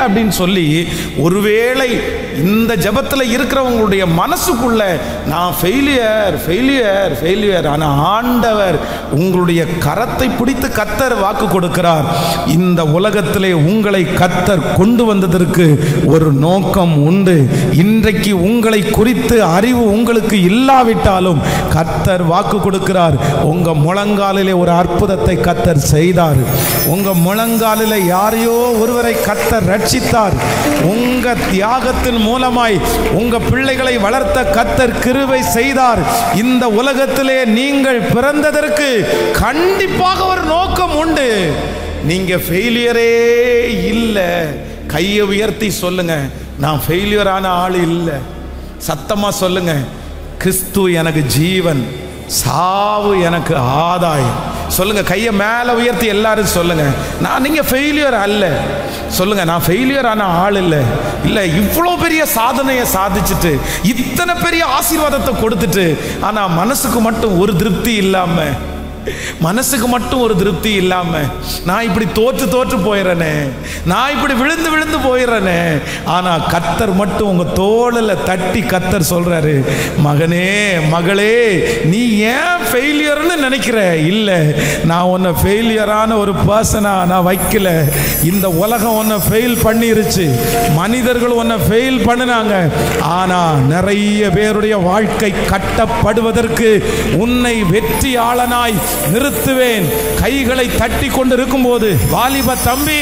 அப்படின்னு சொல்லி ஒருவேளை இந்த ஜெபத்தில் இருக்கிறவங்களுடைய மனசுக்குள்ள நான் ஃபெயிலியர் ஃபெயிலியர் ஃபெயிலியர் ஆனால் ஆண்டவர் உங்களுடைய கரத்தை பிடித்து கத்தர் வாக்கு கொடுக்கிறார் இந்த உலகத்திலே உங்களை கத்தர் கொண்டு வந்ததற்கு ஒரு நோக்கம் உண்டு இன்றைக்கு உங்களை குறித்து அறிவு உங்களுக்கு இல்லாவிட்டாலும் கத்தர் வாக்கு கொடுக்கிறார் உங்க முழங்காலிலே ஒரு அற்புதத்தை கத்தர் செய்தார் உங்க முழங்காலிலே யாரையோ ஒருவரை கத்தர் ரட்சித்தார் உங்க தியாகத்தின் மூலமாய் உங்க பிள்ளைகளை வளர்த்த கத்தர் கிருபை செய்தார் இந்த உலகத்திலே நீங்கள் பிறந்ததற்கு கண்டிப்பாக ஒரு நோக்கம் உண்டு நீங்க ஃபெயிலியரே இல்லை கையை உயர்த்தி சொல்லுங்க நான் ஃபெயிலியரான ஆள் இல்லை சத்தமா சொல்லுங்க கிறிஸ்து எனக்கு ஜீவன் சாவு எனக்கு ஆதாயம் சொல்லுங்க கையை மேலே உயர்த்தி எல்லாரும் சொல்லுங்க நான் நீங்க ஃபெயிலியர் அல்ல சொல்லுங்க நான் ஃபெயிலியர் ஆன ஆள் இல்லை இல்லை இவ்வளோ பெரிய சாதனையை சாதிச்சுட்டு இத்தனை பெரிய ஆசீர்வாதத்தை கொடுத்துட்டு ஆனால் மனசுக்கு மட்டும் ஒரு திருப்தி இல்லாமல் மனசுக்கு மட்டும் ஒரு திருப்தி இல்லாம நான் இப்படி தோற்று தோற்று போயிடுறேனே நான் இப்படி விழுந்து விழுந்து போயிடுறேனே ஆனா கத்தர் மட்டும் உங்க தோளில் தட்டி கத்தர் சொல்றாரு மகனே மகளே நீ ஏன் ஃபெயிலியர்னு நினைக்கிற இல்லை நான் உன்னை ஃபெயிலியரான ஒரு பர்சனா நான் வைக்கல இந்த உலகம் உன்னை ஃபெயில் பண்ணிருச்சு மனிதர்கள் உன்னை ஃபெயில் பண்ணினாங்க ஆனா நிறைய பேருடைய வாழ்க்கை கட்டப்படுவதற்கு உன்னை வெற்றியாளனாய் நிறுத்துவேன் கைகளை தட்டி கொண்டு இருக்கும்போது வாலிப தம்பி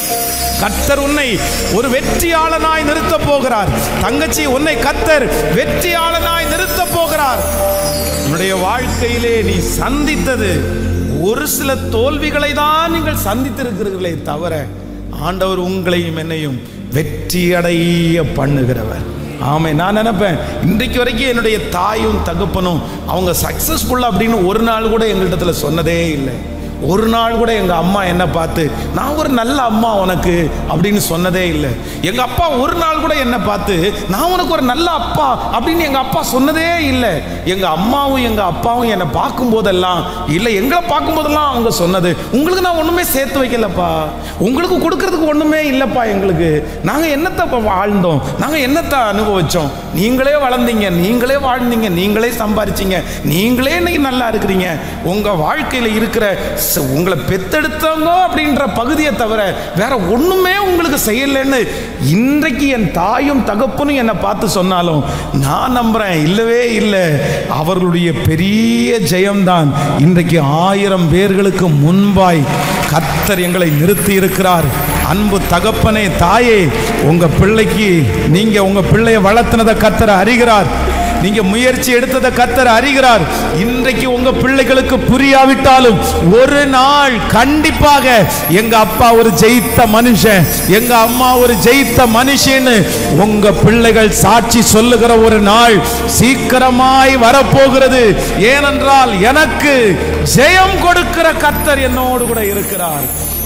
கத்தர் உன்னை ஒரு வெற்றியாளனாய் நிறுத்த போகிறார் தங்கச்சி உன்னை கத்தர் வெற்றியாளனாய் நிறுத்த போகிறார் உன்னுடைய வாழ்க்கையிலே நீ சந்தித்தது ஒரு சில தோல்விகளை தான் நீங்கள் சந்தித்திருக்கிறீர்களே தவிர ஆண்டவர் உங்களையும் என்னையும் வெற்றியடைய பண்ணுகிறவர் ஆமே நான் நினைப்பேன் இன்றைக்கு வரைக்கும் என்னுடைய தாயும் தகப்பனும் அவங்க சக்ஸஸ்ஃபுல் அப்படின்னு ஒரு நாள் கூட எங்கள்கிட்ட சொன்னதே இல்லை ஒரு நாள் கூட எங்கள் அம்மா என்ன பார்த்து நான் ஒரு நல்ல அம்மா உனக்கு அப்படின்னு சொன்னதே இல்லை எங்கள் அப்பா ஒரு நாள் கூட என்ன பார்த்து நான் உனக்கு ஒரு நல்ல அப்பா அப்படின்னு எங்கள் அப்பா சொன்னதே இல்லை எங்கள் அம்மாவும் எங்கள் அப்பாவும் என்னை பார்க்கும்போதெல்லாம் இல்லை எங்களை பார்க்கும்போதெல்லாம் அவங்க சொன்னது உங்களுக்கு நான் ஒன்றுமே சேர்த்து வைக்கலப்பா உங்களுக்கு கொடுக்கறதுக்கு ஒன்றுமே இல்லைப்பா எங்களுக்கு நாங்கள் என்னத்தை இப்ப வாழ்ந்தோம் நாங்கள் என்னத்தை அனுபவிச்சோம் நீங்களே வளர்ந்தீங்க நீங்களே வாழ்ந்தீங்க நீங்களே சம்பாரிச்சீங்க நீங்களே இன்னைக்கு நல்லா இருக்கிறீங்க உங்கள் வாழ்க்கையில் இருக்கிற ச- உங்களை பெத்தெடுத்தவங்க அப்படின்ற பகுதியை தவிர வேற ஒன்றுமே உங்களுக்கு செய்யலைன்னு இன்றைக்கு என் தாயும் தகப்பனும் என்னை பார்த்து சொன்னாலும் நான் நம்புறேன் இல்லவே இல்லை அவர்களுடைய பெரிய ஜெயம்தான் இன்றைக்கு ஆயிரம் பேர்களுக்கு முன்பாய் கத்தர் எங்களை நிறுத்தி இருக்கிறார் அன்பு தகப்பனே தாயே உங்க பிள்ளைக்கு நீங்க உங்க பிள்ளைய வளர்த்தினதை கத்தர் அறிகிறார் நீங்க முயற்சி எடுத்ததை கத்தர் அறிகிறார் இன்றைக்கு உங்க பிள்ளைகளுக்கு புரியாவிட்டாலும் ஒரு நாள் கண்டிப்பாக எங்க அப்பா ஒரு ஜெயித்த மனுஷன் எங்க அம்மா ஒரு ஜெயித்த மனுஷன்னு உங்க பிள்ளைகள் சாட்சி சொல்லுகிற ஒரு நாள் சீக்கிரமாய் வரப்போகிறது ஏனென்றால் எனக்கு ஜெயம் கொடுக்கிற கத்தர் என்னோடு கூட இருக்கிறார்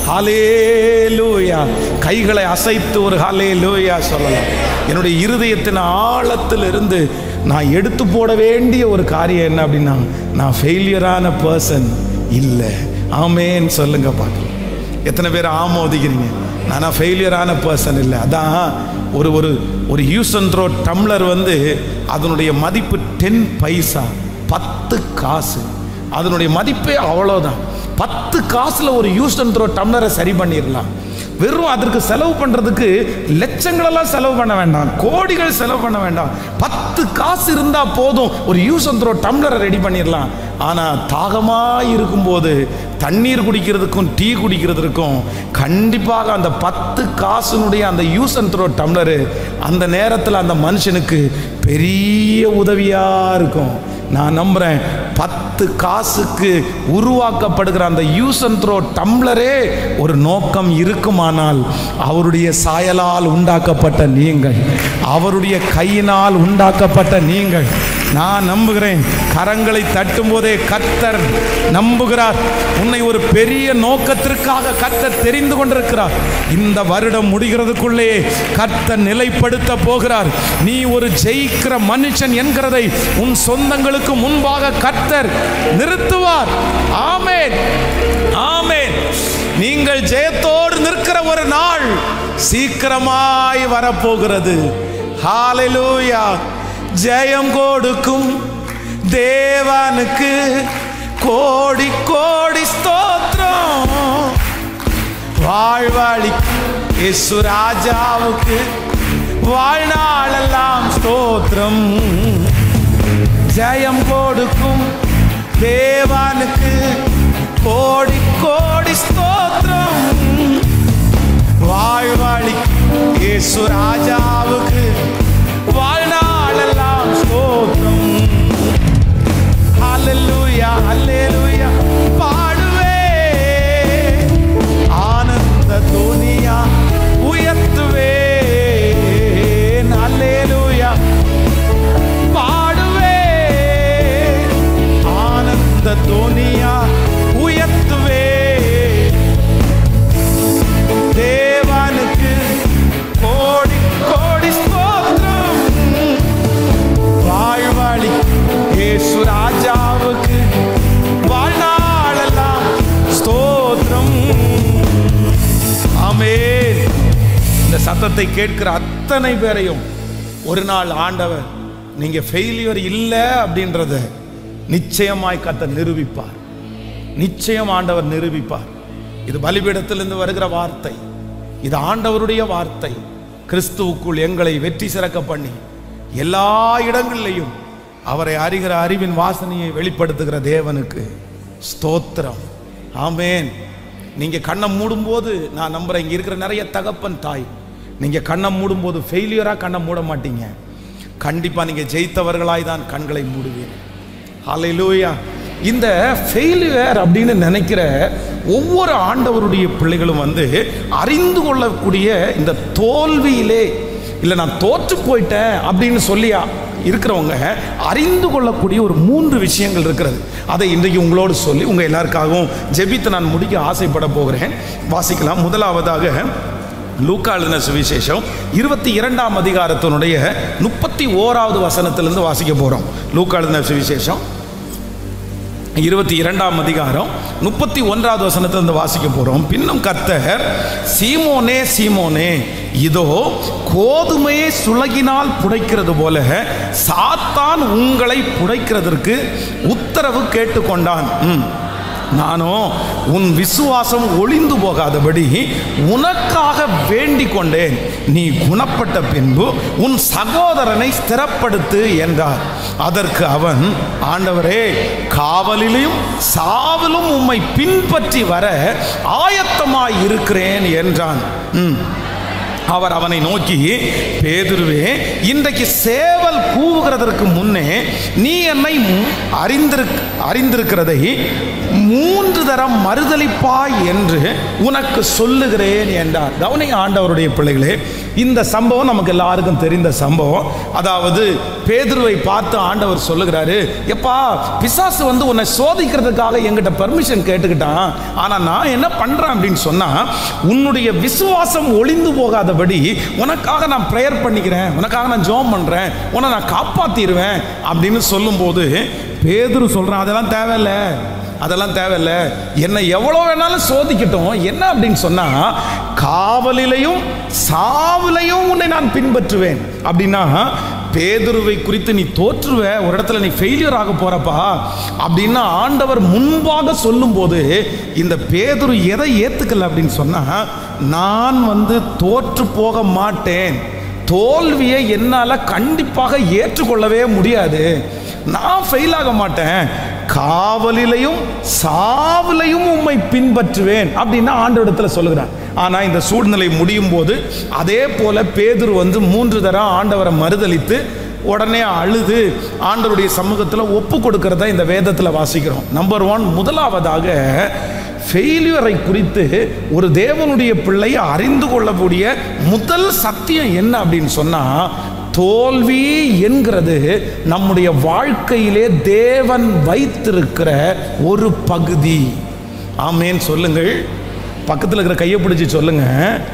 ஹalleluya கைகளை அசைத்து ஒரு ஹalleluya சொல்லலாம் என்னுடைய இருதயத்தின் ஆழத்திலிருந்து நான் எடுத்து போட வேண்டிய ஒரு காரியம் என்ன அப்படின்னா நான் ஃபெயிலியரான பர்சன் இல்லை ஆமேன்னு சொல்லுங்க பார்க்கலாம் எத்தனை பேர் ஆமோதிக்கிறீங்க நானா ஃபெயிலியரான பர்சன் இல்லை அதான் ஒரு ஒரு ஒரு யூஸ் அண்ட் த்ரோ டம்ளர் வந்து அதனுடைய மதிப்பு டென் பைசா பத்து காசு அதனுடைய மதிப்பே அவ்வளோதான் பத்து காசுல ஒரு யூஸ் அண்ட் த்ரோ டம்ளரை சரி பண்ணிடலாம் வெறும் அதற்கு செலவு பண்றதுக்கு லட்சங்களெல்லாம் செலவு பண்ண வேண்டாம் கோடிகள் செலவு பண்ண வேண்டாம் பத்து காசு இருந்தா போதும் ஒரு யூஸ் அண்ட் த்ரோ டம்ளரை ரெடி பண்ணிடலாம் ஆனா தாகமா இருக்கும்போது தண்ணீர் குடிக்கிறதுக்கும் டீ குடிக்கிறதுக்கும் கண்டிப்பாக அந்த பத்து காசுனுடைய அந்த யூஸ் அண்ட் த்ரோ டம்ளரு அந்த நேரத்தில் அந்த மனுஷனுக்கு பெரிய உதவியா இருக்கும் நான் நம்புறேன் பத்து காசுக்கு உருவாக்கப்படுகிற அந்த யூஸ் அண்ட் த்ரோ டம்ளரே ஒரு நோக்கம் இருக்குமானால் அவருடைய சாயலால் உண்டாக்கப்பட்ட நீங்கள் அவருடைய கையினால் உண்டாக்கப்பட்ட நீங்கள் நான் நம்புகிறேன் கரங்களை தட்டும் போதே கத்தர் நம்புகிறார் உன்னை ஒரு பெரிய நோக்கத்திற்காக கத்தர் தெரிந்து கொண்டிருக்கிறார் இந்த வருடம் முடிகிறதுக்குள்ளே கத்தர் நிலைப்படுத்த போகிறார் நீ ஒரு ஜெயிக்கிற மனுஷன் என்கிறதை உன் சொந்தங்களுக்கு முன்பாக கத்தர் நிறுத்துவார் ஆமென் ஆமென் நீங்கள் ஜெயத்தோடு நிற்கிற ஒரு நாள் சீக்கிரமாய் வரப்போகிறது ஹalleluya ஜெயம் கொடுக்கும் தேவனுக்கு கோடி கோடி ஸ்தோத்திரம் வாழ்வாளி இயேசு ராஜாவுக்கு வாழ்நாளெல்லாம் ஸ்தோத்திரம் ஜெயம் கொடுக்கும் தேவனுக்கு கோடி கோடி ஸ்தோத்திரம் வாழ்வாளி இயேசு ராஜாவுக்கு வாழ்நாளெல்லாம் ஸ்தோத்திரம் ஹalleluya ஹalleluya பாடுவே ஆனந்த துனியா உயர்த்துவே ஹalleluya பாடுவே ஆனந்த துனியா உயர்த்துவே தேவனுக்கு கோடி கோடி ஸ்தோத்திரம் வாழ்வாளி இயேசு ராஜாவுக்கு வாழ்நாளெல்லாம் ஸ்தோத்திரம் ஆமென் இந்த சத்தத்தை கேட்கிற அத்தனை பேரையும் ஒரு நாள் ஆண்டவர் நீங்க ஃபெயிலியர் இல்லை அப்படின்றத நிச்சயமாய் கத்த நிரூபிப்பார் நிச்சயம் ஆண்டவர் நிரூபிப்பார் இது பலிபீடத்திலிருந்து வருகிற வார்த்தை இது ஆண்டவருடைய வார்த்தை கிறிஸ்துவுக்குள் எங்களை வெற்றி சிறக்க பண்ணி எல்லா இடங்களிலையும் அவரை அறிகிற அறிவின் வாசனையை வெளிப்படுத்துகிற தேவனுக்கு ஸ்தோத்திரம் ஆமென் நீங்க கண்ணை மூடும்போது நான் நம்புறேன் இங்க இருக்கிற நிறைய தகப்பன் தாய் நீங்க கண்ணை மூடும்போது ஃபெயிலியரா கண்ணை மூட மாட்டீங்க கண்டிப்பா நீங்க ஜெயித்தவர்களாய் தான் கண்களை மூடுவீங்க ஹalleluya இந்த ஃபெயிலியர் அப்படின்னு நினைக்கிற ஒவ்வொரு ஆண்டவருடைய பிள்ளைகளும் வந்து அறிந்து கொள்ளக்கூடிய இந்த தோல்வியிலே இல்லை நான் தோற்று போயிட்டேன் அப்படின்னு சொல்லி இருக்கிறவங்க அறிந்து கொள்ளக்கூடிய ஒரு மூன்று விஷயங்கள் இருக்கிறது அதை இன்றைக்கு உங்களோடு சொல்லி உங்கள் எல்லாருக்காகவும் ஜெபித்து நான் முடிக்க ஆசைப்பட போகிறேன் வாசிக்கலாம் முதலாவதாக லூக்கா எழுதின சுவிசேஷம் இருபத்தி இரண்டாம் அதிகாரத்தினுடைய முப்பத்தி ஓராவது வசனத்திலிருந்து வாசிக்க போகிறோம் லூக்கா எழுதின சுவிசேஷம் இருபத்தி இரண்டாம் அதிகாரம் முப்பத்தி ஒன்றாவது வசனத்திலிருந்து வாசிக்க போகிறோம் பின்னும் கர்த்தர் சீமோனே சீமோனே இதோ கோதுமையை சுலகினால் புடைக்கிறது போல சாத்தான் உங்களை புடைக்கிறதற்கு உத்தரவு கேட்டுக்கொண்டான் ம். நானோ உன் விசுவாசம் ஒளிந்து போகாதபடி உனக்காக வேண்டிக் கொண்டேன் நீ குணப்பட்ட பின்பு உன் சகோதரனை ஸ்திரப்படுத்து என்றார் அதற்கு அவன் ஆண்டவரே காவலிலும் சாவலும் உம்மை பின்பற்றி வர ஆயத்தமாய் இருக்கிறேன் என்றான் ம். அவர் அவனை நோக்கி பேதுருவே இன்றைக்கு சேவல் கூவுகிறதற்கு முன்னே நீ என்னை அறிந்திருக் அறிந்திருக்கிறதை மூன்று தரம் மறுதலிப்பாய் என்று உனக்கு சொல்லுகிறேன் என்றார் கவனி ஆண்டவருடைய பிள்ளைகளே இந்த சம்பவம் நமக்கு எல்லாருக்கும் தெரிந்த சம்பவம் அதாவது பேதுருவை பார்த்து ஆண்டவர் சொல்லுகிறாரு எப்பா பிசாசு வந்து உன்னை சோதிக்கிறதுக்காக என்கிட்ட பர்மிஷன் கேட்டுக்கிட்டான் ஆனா நான் என்ன பண்றேன் அப்படின்னு சொன்னா உன்னுடைய விசுவாசம் ஒளிந்து போகாதபடி உனக்காக நான் ப்ரேயர் பண்ணிக்கிறேன் உனக்காக நான் ஜோம் பண்றேன் உன்னை நான் காப்பாத்திடுவேன் அப்படின்னு சொல்லும்போது பேதுரு சொல்றான் அதெல்லாம் தேவையில்லை அதெல்லாம் தேவையில்ல என்னை எவ்வளோ வேணாலும் சோதிக்கட்டும் என்ன அப்படின்னு சொன்னா காவலிலையும் சாவிலையும் உன்னை நான் பின்பற்றுவேன் அப்படின்னா பேதுருவை குறித்து நீ தோற்றுவ ஒரு இடத்துல நீ ஃபெயிலியர் ஆக போறப்பா அப்படின்னா ஆண்டவர் முன்பாக சொல்லும்போது இந்த பேதுரு எதை ஏத்துக்கல அப்படின்னு சொன்னா நான் வந்து தோற்று போக மாட்டேன் தோல்வியை என்னால் கண்டிப்பாக ஏற்றுக்கொள்ளவே முடியாது நான் ஃபெயில் ஆக மாட்டேன் காவலிலையும் சாவிலையும் உம்மை பின்பற்றுவேன் அப்படின்னு ஆண்டவரிடத்துல சொல்லுகிறார் ஆனா இந்த சூழ்நிலை முடியும் போது அதே போல பேதுரு வந்து மூன்று தரம் ஆண்டவரை மறுதலித்து உடனே அழுது ஆண்டவருடைய சமூகத்தில் ஒப்பு கொடுக்கறத இந்த வேதத்தில் வாசிக்கிறோம் நம்பர் ஒன் முதலாவதாக ஃபெயிலியரை குறித்து ஒரு தேவனுடைய பிள்ளை அறிந்து கொள்ளக்கூடிய முதல் சத்தியம் என்ன அப்படின்னு சொன்னா தோல்வி என்கிறது நம்முடைய வாழ்க்கையிலே தேவன் வைத்திருக்கிற ஒரு பகுதி ஆமேன் சொல்லுங்கள் பக்கத்தில் இருக்கிற கையை பிடிச்சி சொல்லுங்க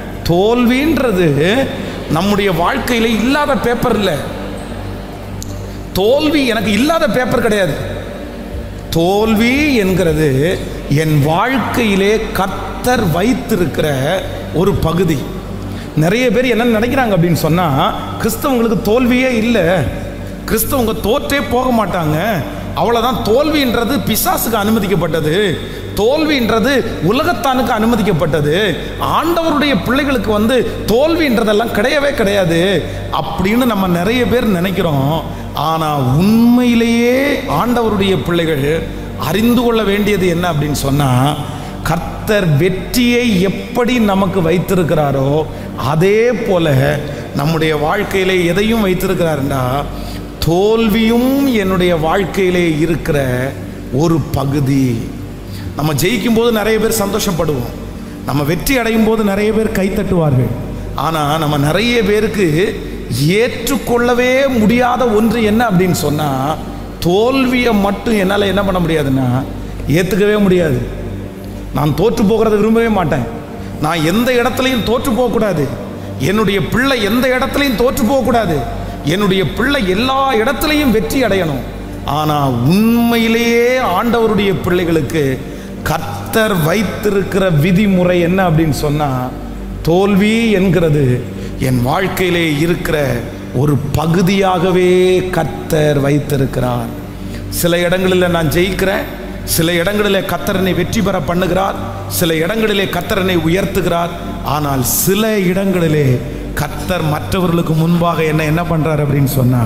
தோல்வின்றது நம்முடைய வாழ்க்கையில இல்லாத பேப்பர் இல்லை தோல்வி எனக்கு இல்லாத பேப்பர் கிடையாது தோல்வி என்கிறது என் வாழ்க்கையிலே கர்த்தர் வைத்திருக்கிற ஒரு பகுதி நிறைய பேர் என்ன நினைக்கிறாங்க அப்படின்னு சொன்னால் கிறிஸ்தவங்களுக்கு தோல்வியே இல்லை கிறிஸ்தவங்க தோற்றே போக மாட்டாங்க அவ்வளோதான் தோல்வின்றது பிசாசுக்கு அனுமதிக்கப்பட்டது தோல்வின்றது உலகத்தானுக்கு அனுமதிக்கப்பட்டது ஆண்டவருடைய பிள்ளைகளுக்கு வந்து தோல்வின்றதெல்லாம் கிடையவே கிடையாது அப்படின்னு நம்ம நிறைய பேர் நினைக்கிறோம் ஆனால் உண்மையிலேயே ஆண்டவருடைய பிள்ளைகள் அறிந்து கொள்ள வேண்டியது என்ன அப்படின்னு சொன்னால் கர்த்தர் வெற்றியை எப்படி நமக்கு வைத்திருக்கிறாரோ அதே போல நம்முடைய வாழ்க்கையிலே எதையும் வைத்திருக்கிறாருண்டா தோல்வியும் என்னுடைய வாழ்க்கையிலே இருக்கிற ஒரு பகுதி நம்ம ஜெயிக்கும் போது நிறைய பேர் சந்தோஷப்படுவோம் நம்ம வெற்றி அடையும் போது நிறைய பேர் கைத்தட்டுவார்கள் ஆனால் நம்ம நிறைய பேருக்கு ஏற்றுக்கொள்ளவே முடியாத ஒன்று என்ன அப்படின்னு சொன்னால் தோல்வியை மட்டும் என்னால் என்ன பண்ண முடியாதுன்னா ஏற்றுக்கவே முடியாது நான் தோற்று போகிறத விரும்பவே மாட்டேன் நான் எந்த இடத்துலையும் தோற்று போகக்கூடாது என்னுடைய பிள்ளை எந்த இடத்துலையும் தோற்று போகக்கூடாது என்னுடைய பிள்ளை எல்லா இடத்துலையும் வெற்றி அடையணும் ஆனால் உண்மையிலேயே ஆண்டவருடைய பிள்ளைகளுக்கு கர்த்தர் வைத்திருக்கிற விதிமுறை என்ன அப்படின்னு சொன்னால் தோல்வி என்கிறது என் வாழ்க்கையிலே இருக்கிற ஒரு பகுதியாகவே கர்த்தர் வைத்திருக்கிறார் சில இடங்களில் நான் ஜெயிக்கிறேன் சில இடங்களிலே கத்தரனை வெற்றி பெற பண்ணுகிறார் சில இடங்களிலே கத்தரனை உயர்த்துகிறார் ஆனால் சில இடங்களிலே கத்தர் மற்றவர்களுக்கு முன்பாக என்ன என்ன பண்றார் அப்படின்னு சொன்னா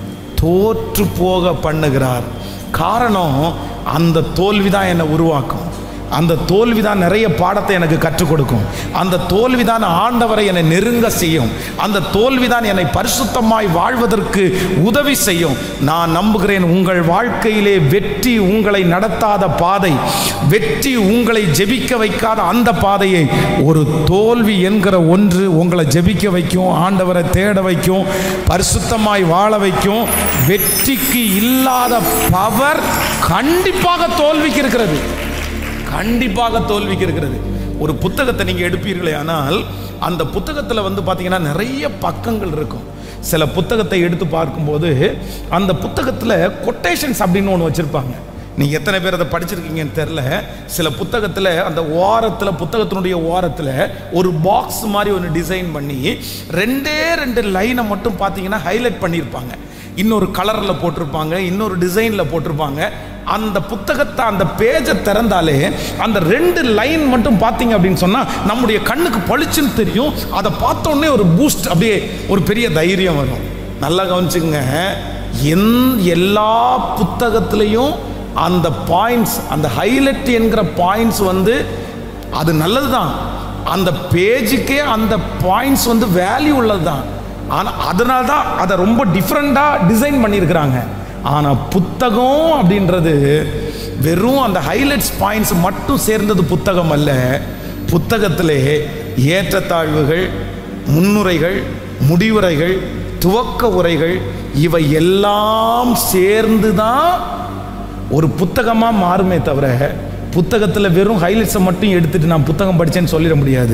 தோற்று போக பண்ணுகிறார் காரணம் அந்த தோல்வி தான் என்னை உருவாக்கும் அந்த தோல்வி தான் நிறைய பாடத்தை எனக்கு கற்றுக் கொடுக்கும் அந்த தோல்வி தான் ஆண்டவரை என்னை நெருங்க செய்யும் அந்த தோல்வி தான் என்னை பரிசுத்தமாய் வாழ்வதற்கு உதவி செய்யும் நான் நம்புகிறேன் உங்கள் வாழ்க்கையிலே வெற்றி உங்களை நடத்தாத பாதை வெற்றி உங்களை ஜெபிக்க வைக்காத அந்த பாதையை ஒரு தோல்வி என்கிற ஒன்று உங்களை ஜெபிக்க வைக்கும் ஆண்டவரை தேட வைக்கும் பரிசுத்தமாய் வாழ வைக்கும் வெற்றிக்கு இல்லாத பவர் கண்டிப்பாக தோல்விக்கு இருக்கிறது கண்டிப்பாக தோல்விக்கு இருக்கிறது ஒரு புத்தகத்தை நீங்கள் எடுப்பீர்களே ஆனால் அந்த புத்தகத்தில் வந்து பார்த்தீங்கன்னா நிறைய பக்கங்கள் இருக்கும் சில புத்தகத்தை எடுத்து பார்க்கும்போது அந்த புத்தகத்தில் கொட்டேஷன்ஸ் அப்படின்னு ஒன்று வச்சுருப்பாங்க நீங்கள் எத்தனை பேர் அதை படிச்சிருக்கீங்கன்னு தெரில சில புத்தகத்தில் அந்த ஓரத்தில் புத்தகத்தினுடைய ஓரத்தில் ஒரு பாக்ஸ் மாதிரி ஒன்று டிசைன் பண்ணி ரெண்டே ரெண்டு லைனை மட்டும் பார்த்தீங்கன்னா ஹைலைட் பண்ணியிருப்பாங்க இன்னொரு கலரில் போட்டிருப்பாங்க இன்னொரு டிசைனில் போட்டிருப்பாங்க அந்த புத்தகத்தை அந்த பேஜை திறந்தாலே அந்த ரெண்டு லைன் மட்டும் பார்த்தீங்க அப்படின்னு சொன்னால் நம்முடைய கண்ணுக்கு பளிச்சுன்னு தெரியும் அதை பார்த்த உடனே ஒரு பூஸ்ட் அப்படியே ஒரு பெரிய தைரியம் வரும் நல்லா கவனிச்சுங்க எந் எல்லா புத்தகத்திலையும் அந்த பாயிண்ட்ஸ் அந்த ஹைலைட் என்கிற பாயிண்ட்ஸ் வந்து அது நல்லது தான் அந்த பேஜுக்கே அந்த பாயிண்ட்ஸ் வந்து வேல்யூ உள்ளது தான் ஆனால் அதனால தான் அதை ரொம்ப டிஃப்ரெண்ட்டாக டிசைன் பண்ணியிருக்கிறாங்க ஆனால் புத்தகம் அப்படின்றது வெறும் அந்த ஹைலைட்ஸ் பாயிண்ட்ஸ் மட்டும் சேர்ந்தது புத்தகம் அல்ல புத்தகத்திலே ஏற்றத்தாழ்வுகள் முன்னுரைகள் முடிவுரைகள் துவக்க உரைகள் இவை எல்லாம் சேர்ந்து தான் ஒரு புத்தகமாக மாறுமே தவிர புத்தகத்தில் வெறும் ஹைலைட்ஸை மட்டும் எடுத்துட்டு நான் புத்தகம் படித்தேன்னு சொல்லிட முடியாது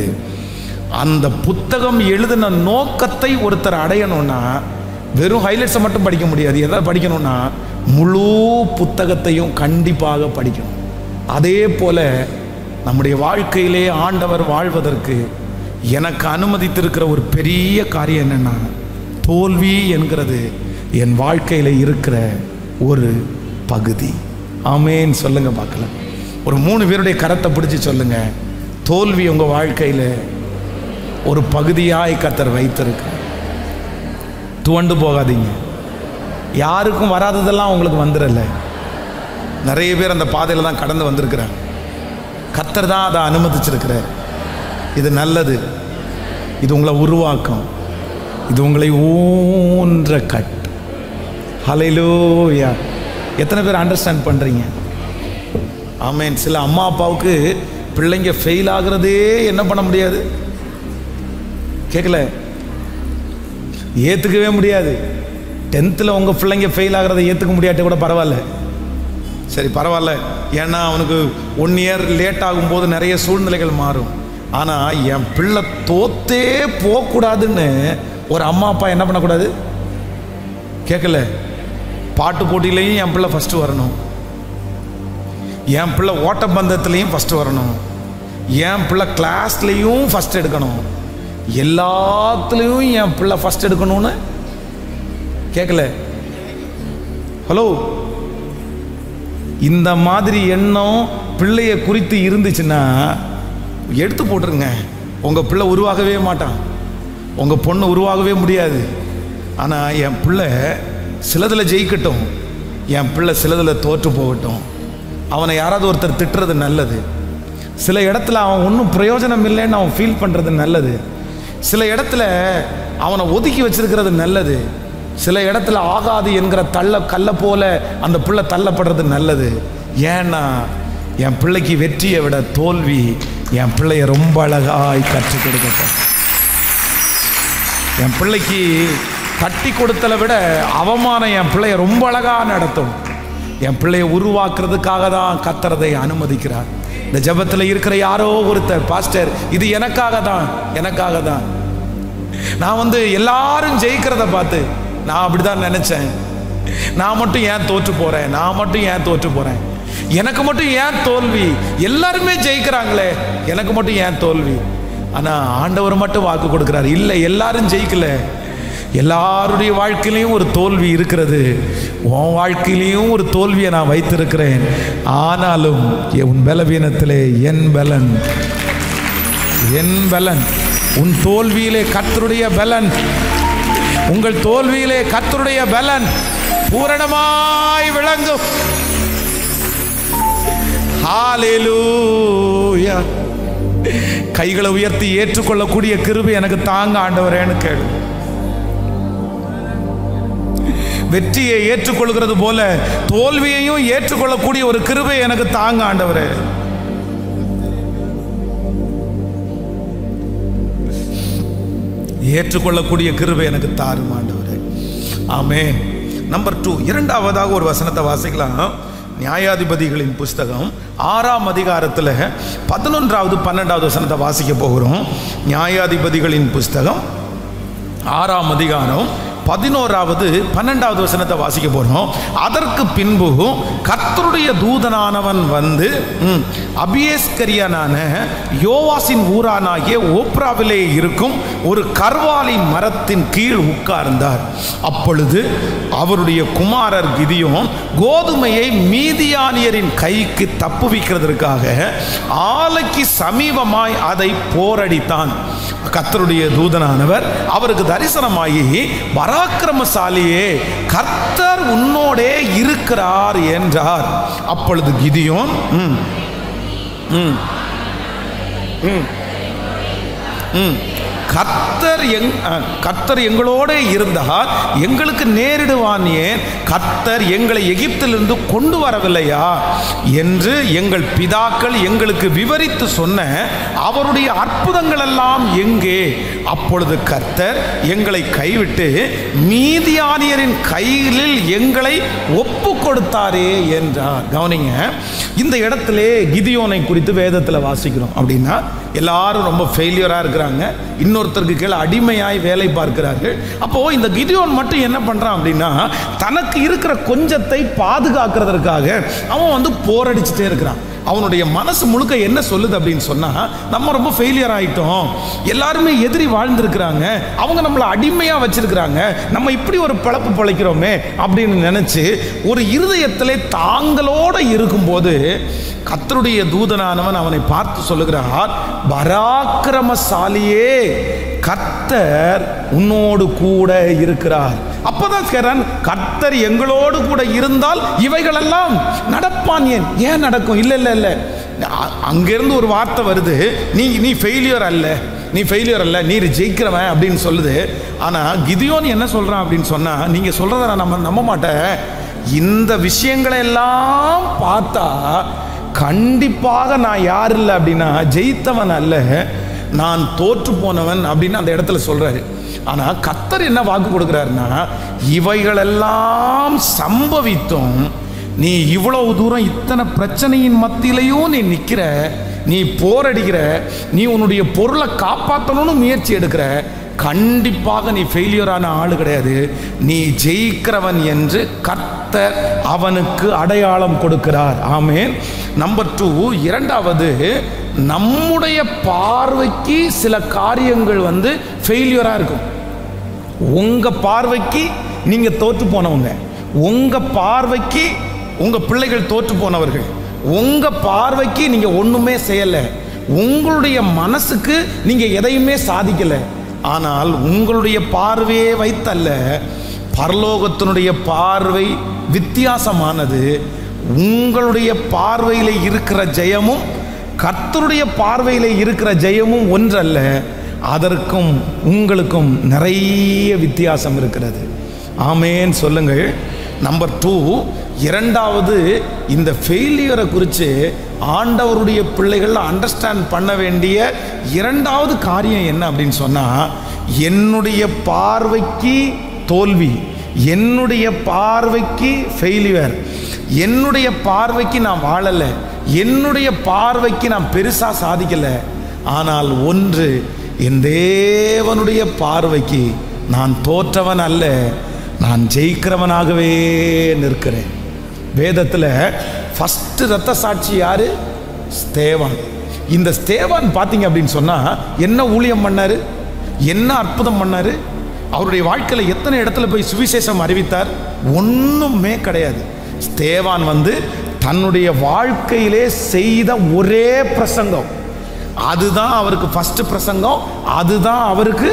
அந்த புத்தகம் எழுதின நோக்கத்தை ஒருத்தர் அடையணும்னா வெறும் ஹைலைட்ஸை மட்டும் படிக்க முடியாது எதை படிக்கணும்னா முழு புத்தகத்தையும் கண்டிப்பாக படிக்கணும் அதே போல நம்முடைய வாழ்க்கையிலே ஆண்டவர் வாழ்வதற்கு எனக்கு அனுமதித்திருக்கிற ஒரு பெரிய காரியம் என்னன்னா தோல்வி என்கிறது என் வாழ்க்கையில் இருக்கிற ஒரு பகுதி ஆமேன்னு சொல்லுங்க பார்க்கலாம் ஒரு மூணு பேருடைய கரத்தை பிடிச்சி சொல்லுங்க தோல்வி உங்கள் வாழ்க்கையில் ஒரு பகுதியாய் கத்தர் வைத்திருக்கு துவண்டு போகாதீங்க யாருக்கும் வராததெல்லாம் உங்களுக்கு வந்துடல நிறைய பேர் அந்த பாதையில் தான் கடந்து வந்திருக்கிறாங்க கத்தர் தான் அதை அனுமதிச்சிருக்கிறார் இது நல்லது இது உங்களை உருவாக்கும் இது உங்களை ஊன்ற கட் ஹலைலோயா எத்தனை பேர் அண்டர்ஸ்டாண்ட் பண்ணுறீங்க ஆமேன் சில அம்மா அப்பாவுக்கு பிள்ளைங்க ஃபெயில் ஆகுறதே என்ன பண்ண முடியாது கேட்கல ஏற்றுக்கவே முடியாது டென்த்தில் உங்கள் பிள்ளைங்க ஃபெயில் ஆகிறத ஏற்றுக்க முடியாட்டி கூட பரவாயில்ல சரி பரவாயில்ல ஏன்னா அவனுக்கு ஒன் இயர் லேட் ஆகும்போது நிறைய சூழ்நிலைகள் மாறும் ஆனால் என் பிள்ளை தோத்தே போகக்கூடாதுன்னு ஒரு அம்மா அப்பா என்ன பண்ணக்கூடாது கேட்கல பாட்டு போட்டியிலையும் என் பிள்ளை ஃபஸ்ட்டு வரணும் என் பிள்ளை ஓட்டப்பந்தத்துலேயும் ஃபஸ்ட்டு வரணும் என் பிள்ளை கிளாஸ்லேயும் ஃபஸ்ட் எடுக்கணும் எல்லாத்துலேயும் என் பிள்ளை ஃபஸ்ட் எடுக்கணும்னு கேட்கல ஹலோ இந்த மாதிரி எண்ணம் பிள்ளைய குறித்து இருந்துச்சுன்னா எடுத்து போட்டுருங்க உங்கள் பிள்ளை உருவாகவே மாட்டான் உங்கள் பொண்ணு உருவாகவே முடியாது ஆனால் என் பிள்ளை சிலதில் ஜெயிக்கட்டும் என் பிள்ளை சிலதில் தோற்று போகட்டும் அவனை யாராவது ஒருத்தர் திட்டுறது நல்லது சில இடத்துல அவன் ஒன்றும் பிரயோஜனம் இல்லைன்னு அவன் ஃபீல் பண்ணுறது நல்லது சில இடத்துல அவனை ஒதுக்கி வச்சிருக்கிறது நல்லது சில இடத்துல ஆகாது என்கிற தள்ள கல்லை போல அந்த பிள்ளை தள்ளப்படுறது நல்லது ஏன்னா என் பிள்ளைக்கு வெற்றியை விட தோல்வி என் பிள்ளைய ரொம்ப அழகாய் கற்றுக் கொடுக்கட்டும் என் பிள்ளைக்கு தட்டி கொடுத்தலை விட அவமானம் என் பிள்ளைய ரொம்ப அழகா நடத்தும் என் பிள்ளைய உருவாக்குறதுக்காக தான் கத்துறதை அனுமதிக்கிறார் இந்த ஜெபத்தில் இருக்கிற யாரோ ஒருத்தர் பாஸ்டர் இது எனக்காக தான் எனக்காக தான் நான் வந்து எல்லாரும் ஜெயிக்கிறத பார்த்து நான் அப்படிதான் நினைச்சேன் நான் மட்டும் ஏன் தோற்று போறேன் நான் மட்டும் ஏன் தோற்று போறேன் எனக்கு மட்டும் ஏன் தோல்வி எல்லாருமே ஜெயிக்கிறாங்களே எனக்கு மட்டும் ஏன் தோல்வி ஆனா ஆண்டவர் மட்டும் வாக்கு கொடுக்கிறார் இல்லை எல்லாரும் ஜெயிக்கல எல்லாருடைய வாழ்க்கையிலையும் ஒரு தோல்வி இருக்கிறது உன் வாழ்க்கையிலையும் ஒரு தோல்வியை நான் வைத்திருக்கிறேன் ஆனாலும் உன் பலவீனத்திலே என் பலன் என் பலன் உன் தோல்வியிலே கர்த்தருடைய பலன் உங்கள் தோல்வியிலே கர்த்தருடைய பலன் பூரணமாய் விளங்கும் ஹalleluya கைகளை உயர்த்தி ஏற்றுக்கொள்ளக்கூடிய கிருபை எனக்கு தாங்க ஆண்டவரேன்னு கேளு வெற்றியை ஏற்றுக்கொள்கிறது போல தோல்வியையும் ஏற்றுக்கொள்ளக்கூடிய ஒரு கிருபை எனக்கு தாங்க ஆண்டவரே ஏற்றுக்கொள்ளக்கூடிய கிருபை எனக்கு தாரும் ஆண்டவரே ஆமென் நம்பர் டூ இரண்டாவதாக ஒரு வசனத்தை வாசிக்கலாம் நியாயாதிபதிகளின் புஸ்தகம் ஆறாம் அதிகாரத்தில் பதினொன்றாவது பன்னெண்டாவது வசனத்தை வாசிக்க போகிறோம் நியாயாதிபதிகளின் புஸ்தகம் ஆறாம் அதிகாரம் பதினோராவது பன்னெண்டாவது வசனத்தை வாசிக்க போறோம் அதற்கு பின்பு கர்த்தருடைய தூதனானவன் வந்து ம், அபியேஸ்கரியனான யோவாசின் ஊரானாகிய ஓப்ராவிலே இருக்கும் ஒரு கர்வாலி மரத்தின் கீழ் உட்கார்ந்தார் அப்பொழுது அவருடைய குமாரர் கிதியோன் கோதுமையை மீதியானியரின் கைக்கு தப்புவிக்கிறதற்காக ஆலைக்கு சமீபமாய் அதை போரடித்தான் கர்த்தருடைய தூதனானவர் அவருக்கு தரிசனமாகி பராக்கிரமசாலியே கர்த்தர் உன்னோடே இருக்கிறார் என்றார் அப்பொழுது கிதியோன் ம், ம், ம், ம். கர்த்தர் எங் அஹ், கர்த்தர் எங்களோட இருந்தால் எங்களுக்கு நேரிடுவான் ஏன் கர்த்தர் எங்களை எகிப்திலிருந்து கொண்டு வரவில்லையா என்று எங்கள் பிதாக்கள் எங்களுக்கு விவரித்து சொன்ன அவருடைய அற்புதங்கள் எல்லாம் எங்கே அப்பொழுது கர்த்தர் எங்களை கைவிட்டு மீதியானியரின் கைகளில் எங்களை ஒப்பு கொடுத்தாரே என்றார் கவனிங்க இந்த இடத்திலே கிதியோனை குறித்து வேதத்தில் வாசிக்கிறோம் அப்படின்னா எல்லாரும் ரொம்ப ஃபெயிலியராக இருக்கிறாங்க இன்னொருத்தருக்கு கீழே அடிமையாய் வேலை பார்க்கிறார்கள் அப்போ இந்த கிதியோன் மட்டும் என்ன பண்றான் அப்படின்னா தனக்கு இருக்கிற கொஞ்சத்தை பாதுகாக்கிறதற்காக அவன் வந்து போரடிச்சுட்டே இருக்கிறான் அவனுடைய மனசு முழுக்க என்ன சொல்லுது அப்படின்னு சொன்னா நம்ம ரொம்ப ஃபெயிலியர் ஆயிட்டோம் எல்லாருமே எதிரி வாழ்ந்திருக்கிறாங்க அவங்க நம்மளை அடிமையா வச்சிருக்கிறாங்க நம்ம இப்படி ஒரு பிழப்பு பிழைக்கிறோமே அப்படின்னு நினைச்சு ஒரு இருதயத்திலே தாங்களோட இருக்கும்போது கத்தருடைய தூதனானவன் அவனை பார்த்து சொல்லுகிறார் பராக்கிரமசாலியே கர்த்தர் உன்னோடு கூட இருக்கிறார் அப்பதான் கேறான் கர்த்தர் எங்களோடு கூட இருந்தால் இவைகளெல்லாம் நடப்பான் ஏன் ஏன் நடக்கும் இல்ல இல்ல இல்ல அ- அங்கிருந்து ஒரு வார்த்தை வருது நீ நீ ஃபெயிலியர் அல்ல நீ ஃபெயிலியர் அல்ல நீ ஜெயிக்கிறவன் அப்படின்னு சொல்லுது ஆனா கிதியோன் என்ன சொல்றான் அப்படின்னு சொன்னா நீங்க சொல்றத நான் நம்ம நம்ப மாட்டேன் இந்த விஷயங்களை எல்லாம் பார்த்தா கண்டிப்பாக நான் யார் இல்லை அப்படின்னா ஜெயித்தவன் அல்ல நான் தோற்று போனவன் அப்படின்னு அந்த இடத்துல சொல்றாரு ஆனா கத்தர் என்ன வாக்கு கொடுக்குறாருன்னா இவைகளெல்லாம் சம்பவித்தும் நீ இவ்வளவு தூரம் இத்தனை பிரச்சனையின் மத்தியிலையும் நீ நிற்கிற நீ போரடிக்கிற நீ உன்னுடைய பொருளை காப்பாற்றணும்னு முயற்சி எடுக்கிற கண்டிப்பாக நீ ஃபெயிலியரான ஆளு கிடையாது நீ ஜெயிக்கிறவன் என்று கர்த்தர் அவனுக்கு அடையாளம் கொடுக்கிறார் ஆமென் நம்பர் டூ இரண்டாவது நம்முடைய பார்வைக்கு சில காரியங்கள் வந்து ஃபெயிலியராக இருக்கும் உங்க பார்வைக்கு நீங்க தோற்று போனவங்க உங்க பார்வைக்கு உங்க பிள்ளைகள் தோற்று போனவர்கள் உங்க பார்வைக்கு நீங்க ஒண்ணுமே செய்யல உங்களுடைய மனசுக்கு நீங்க எதையுமே சாதிக்கல ஆனால் உங்களுடைய பார்வையே வைத்தல்ல பரலோகத்தினுடைய பார்வை வித்தியாசமானது உங்களுடைய பார்வையில் இருக்கிற ஜெயமும் கர்த்தருடைய பார்வையில் இருக்கிற ஜெயமும் ஒன்றல்ல அதற்கும் உங்களுக்கும் நிறைய வித்தியாசம் இருக்கிறது ஆமேன் சொல்லுங்கள் நம்பர் டூ இரண்டாவது இந்த ஃபெயிலியரை குறித்து ஆண்டவருடைய பிள்ளைகள் அண்டர்ஸ்டாண்ட் பண்ண வேண்டிய இரண்டாவது காரியம் என்ன அப்படின்னு சொன்னால் என்னுடைய பார்வைக்கு தோல்வி என்னுடைய பார்வைக்கு ஃபெயிலியர் என்னுடைய பார்வைக்கு நான் வாழலை என்னுடைய பார்வைக்கு நான் பெருசாக சாதிக்கலை ஆனால் ஒன்று என் தேவனுடைய பார்வைக்கு நான் தோற்றவன் அல்ல நான் ஜெயிக்கிறவனாகவே நிற்கிறேன் வேதத்தில் ஃபஸ்ட்டு ரத்த சாட்சி யாரு ஸ்தேவான் இந்த ஸ்தேவான் பார்த்தீங்க அப்படின்னு சொன்னால் என்ன ஊழியம் பண்ணாரு என்ன அற்புதம் பண்ணாரு அவருடைய வாழ்க்கையில் எத்தனை இடத்துல போய் சுவிசேஷம் அறிவித்தார் ஒன்றுமே கிடையாது ஸ்தேவான் வந்து தன்னுடைய வாழ்க்கையிலே செய்த ஒரே பிரசங்கம் அதுதான் அவருக்கு ஃபர்ஸ்ட் பிரசங்கம் அதுதான் அவருக்கு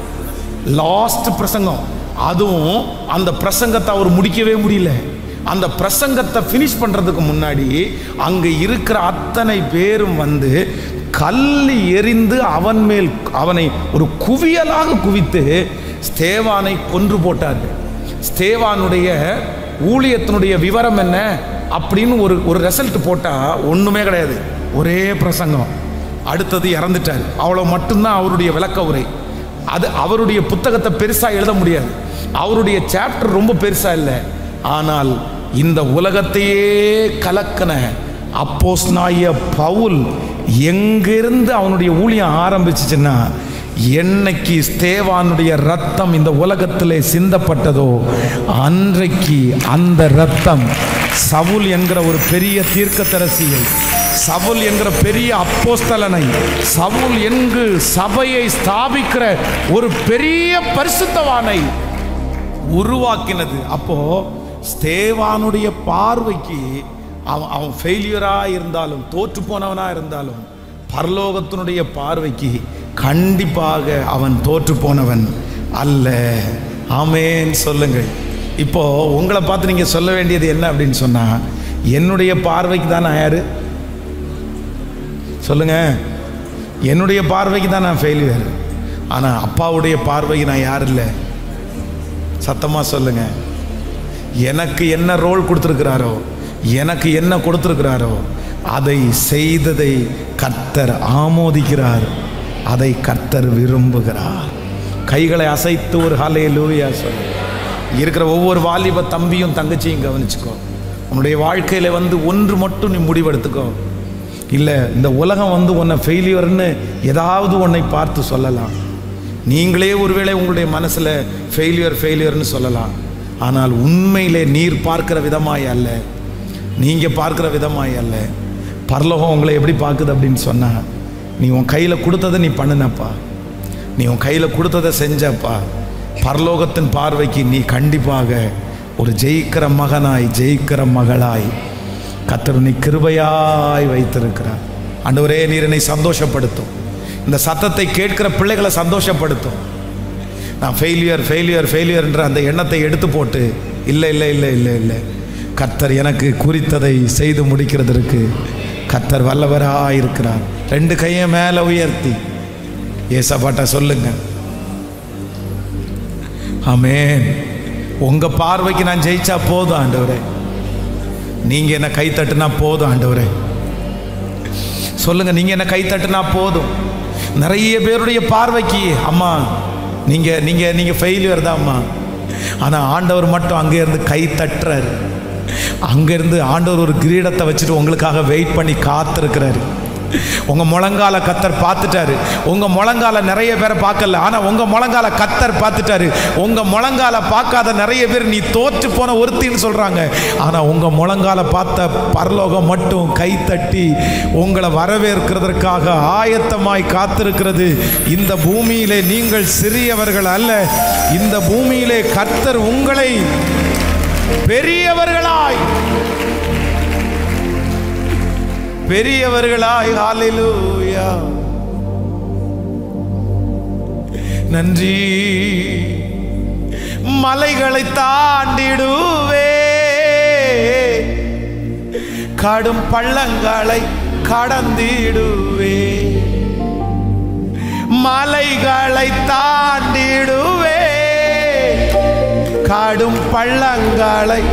லாஸ்ட் பிரசங்கம் அதுவும் அந்த பிரசங்கத்தை அவர் முடிக்கவே முடியல அந்த பிரசங்கத்தை ஃபினிஷ் பண்ணுறதுக்கு முன்னாடி அங்கே இருக்கிற அத்தனை பேரும் வந்து கல் எறிந்து அவன் மேல் அவனை ஒரு குவியலாக குவித்து ஸ்தேவானை கொன்று போட்டார்கள் ஸ்தேவானுடைய ஊழியத்தினுடைய விவரம் என்ன அப்படின்னு ஒரு ஒரு ரிசல்ட் போட்டால் ஒன்றுமே கிடையாது ஒரே பிரசங்கம் அடுத்தது இறந்துட்டார் அவ்வளோ மட்டும்தான் அவருடைய விளக்க உரை அது அவருடைய புத்தகத்தை பெருசாக எழுத முடியாது அவருடைய சாப்டர் ரொம்ப பெருசாக இல்லை ஆனால் இந்த உலகத்தையே கலக்கன அப்போஸ் நாய பவுல் எங்கிருந்து அவனுடைய ஊழியம் ஆரம்பிச்சிச்சுன்னா என்னைக்கு ஸ்தேவானுடைய ரத்தம் இந்த உலகத்திலே சிந்தப்பட்டதோ அன்றைக்கு அந்த ரத்தம் சவுல் என்கிற ஒரு பெரிய தீர்க்கதரிசியை சவுல் என்கிற பெரிய அப்போஸ்தலனை சவுல் என்கு சபையை ஸ்தாபிக்கிற ஒரு பெரிய பரிசுத்தவானை உருவாக்கினது அப்போ ஸ்தேவானுடைய பார்வைக்கு அவன் அவன் ஃபெயிலியராக இருந்தாலும் தோற்று போனவனா இருந்தாலும் பரலோகத்தினுடைய பார்வைக்கு கண்டிப்பாக அவன் தோற்று போனவன் அல்ல ஆமேன் சொல்லுங்கள் இப்போ உங்களை பார்த்து நீங்க சொல்ல வேண்டியது என்ன அப்படின்னு சொன்னா என்னுடைய பார்வைக்கு தான் நான் யாரு சொல்லுங்க என்னுடைய பார்வைக்கு தான் நான் ஃபெயிலியர் ஆனால் அப்பாவுடைய பார்வைக்கு நான் யார் இல்லை சத்தமாக சொல்லுங்க எனக்கு என்ன ரோல் கொடுத்துருக்கிறாரோ எனக்கு என்ன கொடுத்துருக்கிறாரோ அதை செய்ததை கர்த்தர் ஆமோதிக்கிறார் அதை கர்த்தர் விரும்புகிறார் கைகளை அசைத்து ஒரு ஹாலே லூயா சொல்லு இருக்கிற ஒவ்வொரு வாலிப தம்பியும் தங்கச்சியும் கவனிச்சுக்கோ உன்னுடைய வாழ்க்கையில் வந்து ஒன்று மட்டும் நீ முடிவெடுத்துக்கோ இல்லை இந்த உலகம் வந்து உன்னை ஃபெயிலியர்னு ஏதாவது உன்னை பார்த்து சொல்லலாம் நீங்களே ஒருவேளை உங்களுடைய மனசில் ஃபெயிலியர் ஃபெயிலியர்னு சொல்லலாம் ஆனால் உண்மையிலே நீர் பார்க்கிற விதமாய் அல்ல நீங்கள் பார்க்கிற விதமாய் அல்ல பரலோகம் உங்களை எப்படி பார்க்குது அப்படின்னு சொன்னா நீ உன் கையில் கொடுத்ததை நீ பண்ணினப்பா நீ உன் கையில் கொடுத்ததை செஞ்சப்பா பரலோகத்தின் பார்வைக்கு நீ கண்டிப்பாக ஒரு ஜெயிக்கிற மகனாய் ஜெயிக்கிற மகளாய் கத்தர் நீ கிருபையாய் வைத்திருக்கிறார் ஆண்டவரே நீர் என்னை சந்தோஷப்படுத்தும் இந்த சத்தத்தை கேட்கிற பிள்ளைகளை சந்தோஷப்படுத்தும் நான் ஃபெயிலியர் ஃபெயிலியர் ஃபெயிலியர்ன்ற அந்த எண்ணத்தை எடுத்து போட்டு இல்லை இல்லை இல்லை இல்லை இல்லை கர்த்தர் எனக்கு குறித்ததை செய்து முடிக்கிறதற்கு கர்த்தர் வல்லவராக இருக்கிறார் ரெண்டு கையை மேலே உயர்த்தி ஏசப்பாட்ட சொல்லுங்க ஆமென் உங்க பார்வைக்கு நான் ஜெயிச்சா போதும் ஆண்டவரே நீங்க என்ன கை தட்டுனா போதும் ஆண்டவரே சொல்லுங்க நீங்க என்ன கை தட்டுனா போதும் நிறைய பேருடைய பார்வைக்கு அம்மா நீங்க நீங்க நீங்க ஃபெயிலியர் தான் அம்மா ஆனா ஆண்டவர் மட்டும் அங்கே இருந்து கை தட்டுறாரு அங்க இருந்து ஆண்டவர் ஒரு கிரீடத்தை வச்சுட்டு உங்களுக்காக வெயிட் பண்ணி காத்திருக்கிறாரு உங்க முழங்கால கத்தர் பார்த்துட்டாரு உங்க முழங்கால நிறைய பேரை பார்க்கல ஆனா உங்க முழங்கால கத்தர் பார்த்துட்டாரு உங்க முழங்கால பார்க்காத நிறைய பேர் நீ தோற்று போன ஒருத்தின்னு சொல்றாங்க ஆனா உங்க முழங்கால பார்த்த பரலோகம் மட்டும் கை தட்டி உங்களை வரவேற்கிறதற்காக ஆயத்தமாய் காத்திருக்கிறது இந்த பூமியிலே நீங்கள் சிறியவர்கள் அல்ல இந்த பூமியிலே கர்த்தர் உங்களை பெரியவர்களாய் பெரியவர்களாய் ஹalleluya நன்றி மலைகளை தாண்டிடுவே கடும் பள்ளங்களை கடந்திடுவே மலைகளை தாண்டிடுவே கடும் பள்ளங்களை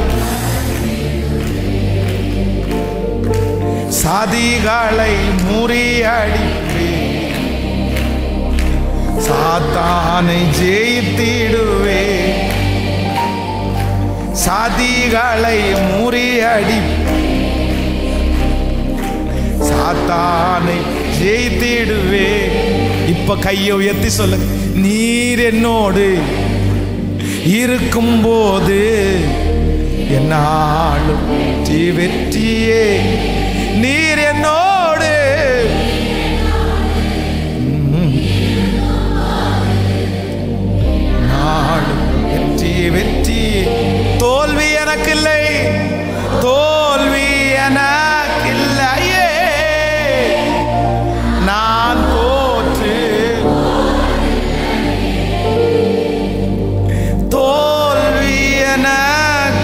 சதிகளை முறியடிப்பே சாத்தானை ஜெயித்திடுவே சதிகளை முறியடி சாத்தானை ஜெயித்திடுவே இப்ப கையை உயர்த்தி சொல்லுங்க நீர் என்னோடு இருக்கும்போது என்னாலும் வெற்றி வெற்றியே நீர் என்னோடு ம். நாளும் வெற்றி வெற்றி தோல்வி எனக்கு இல்லை தோல்வி எனக்கு இல்லையே நான் தோற்று தோல்வி எனக்கு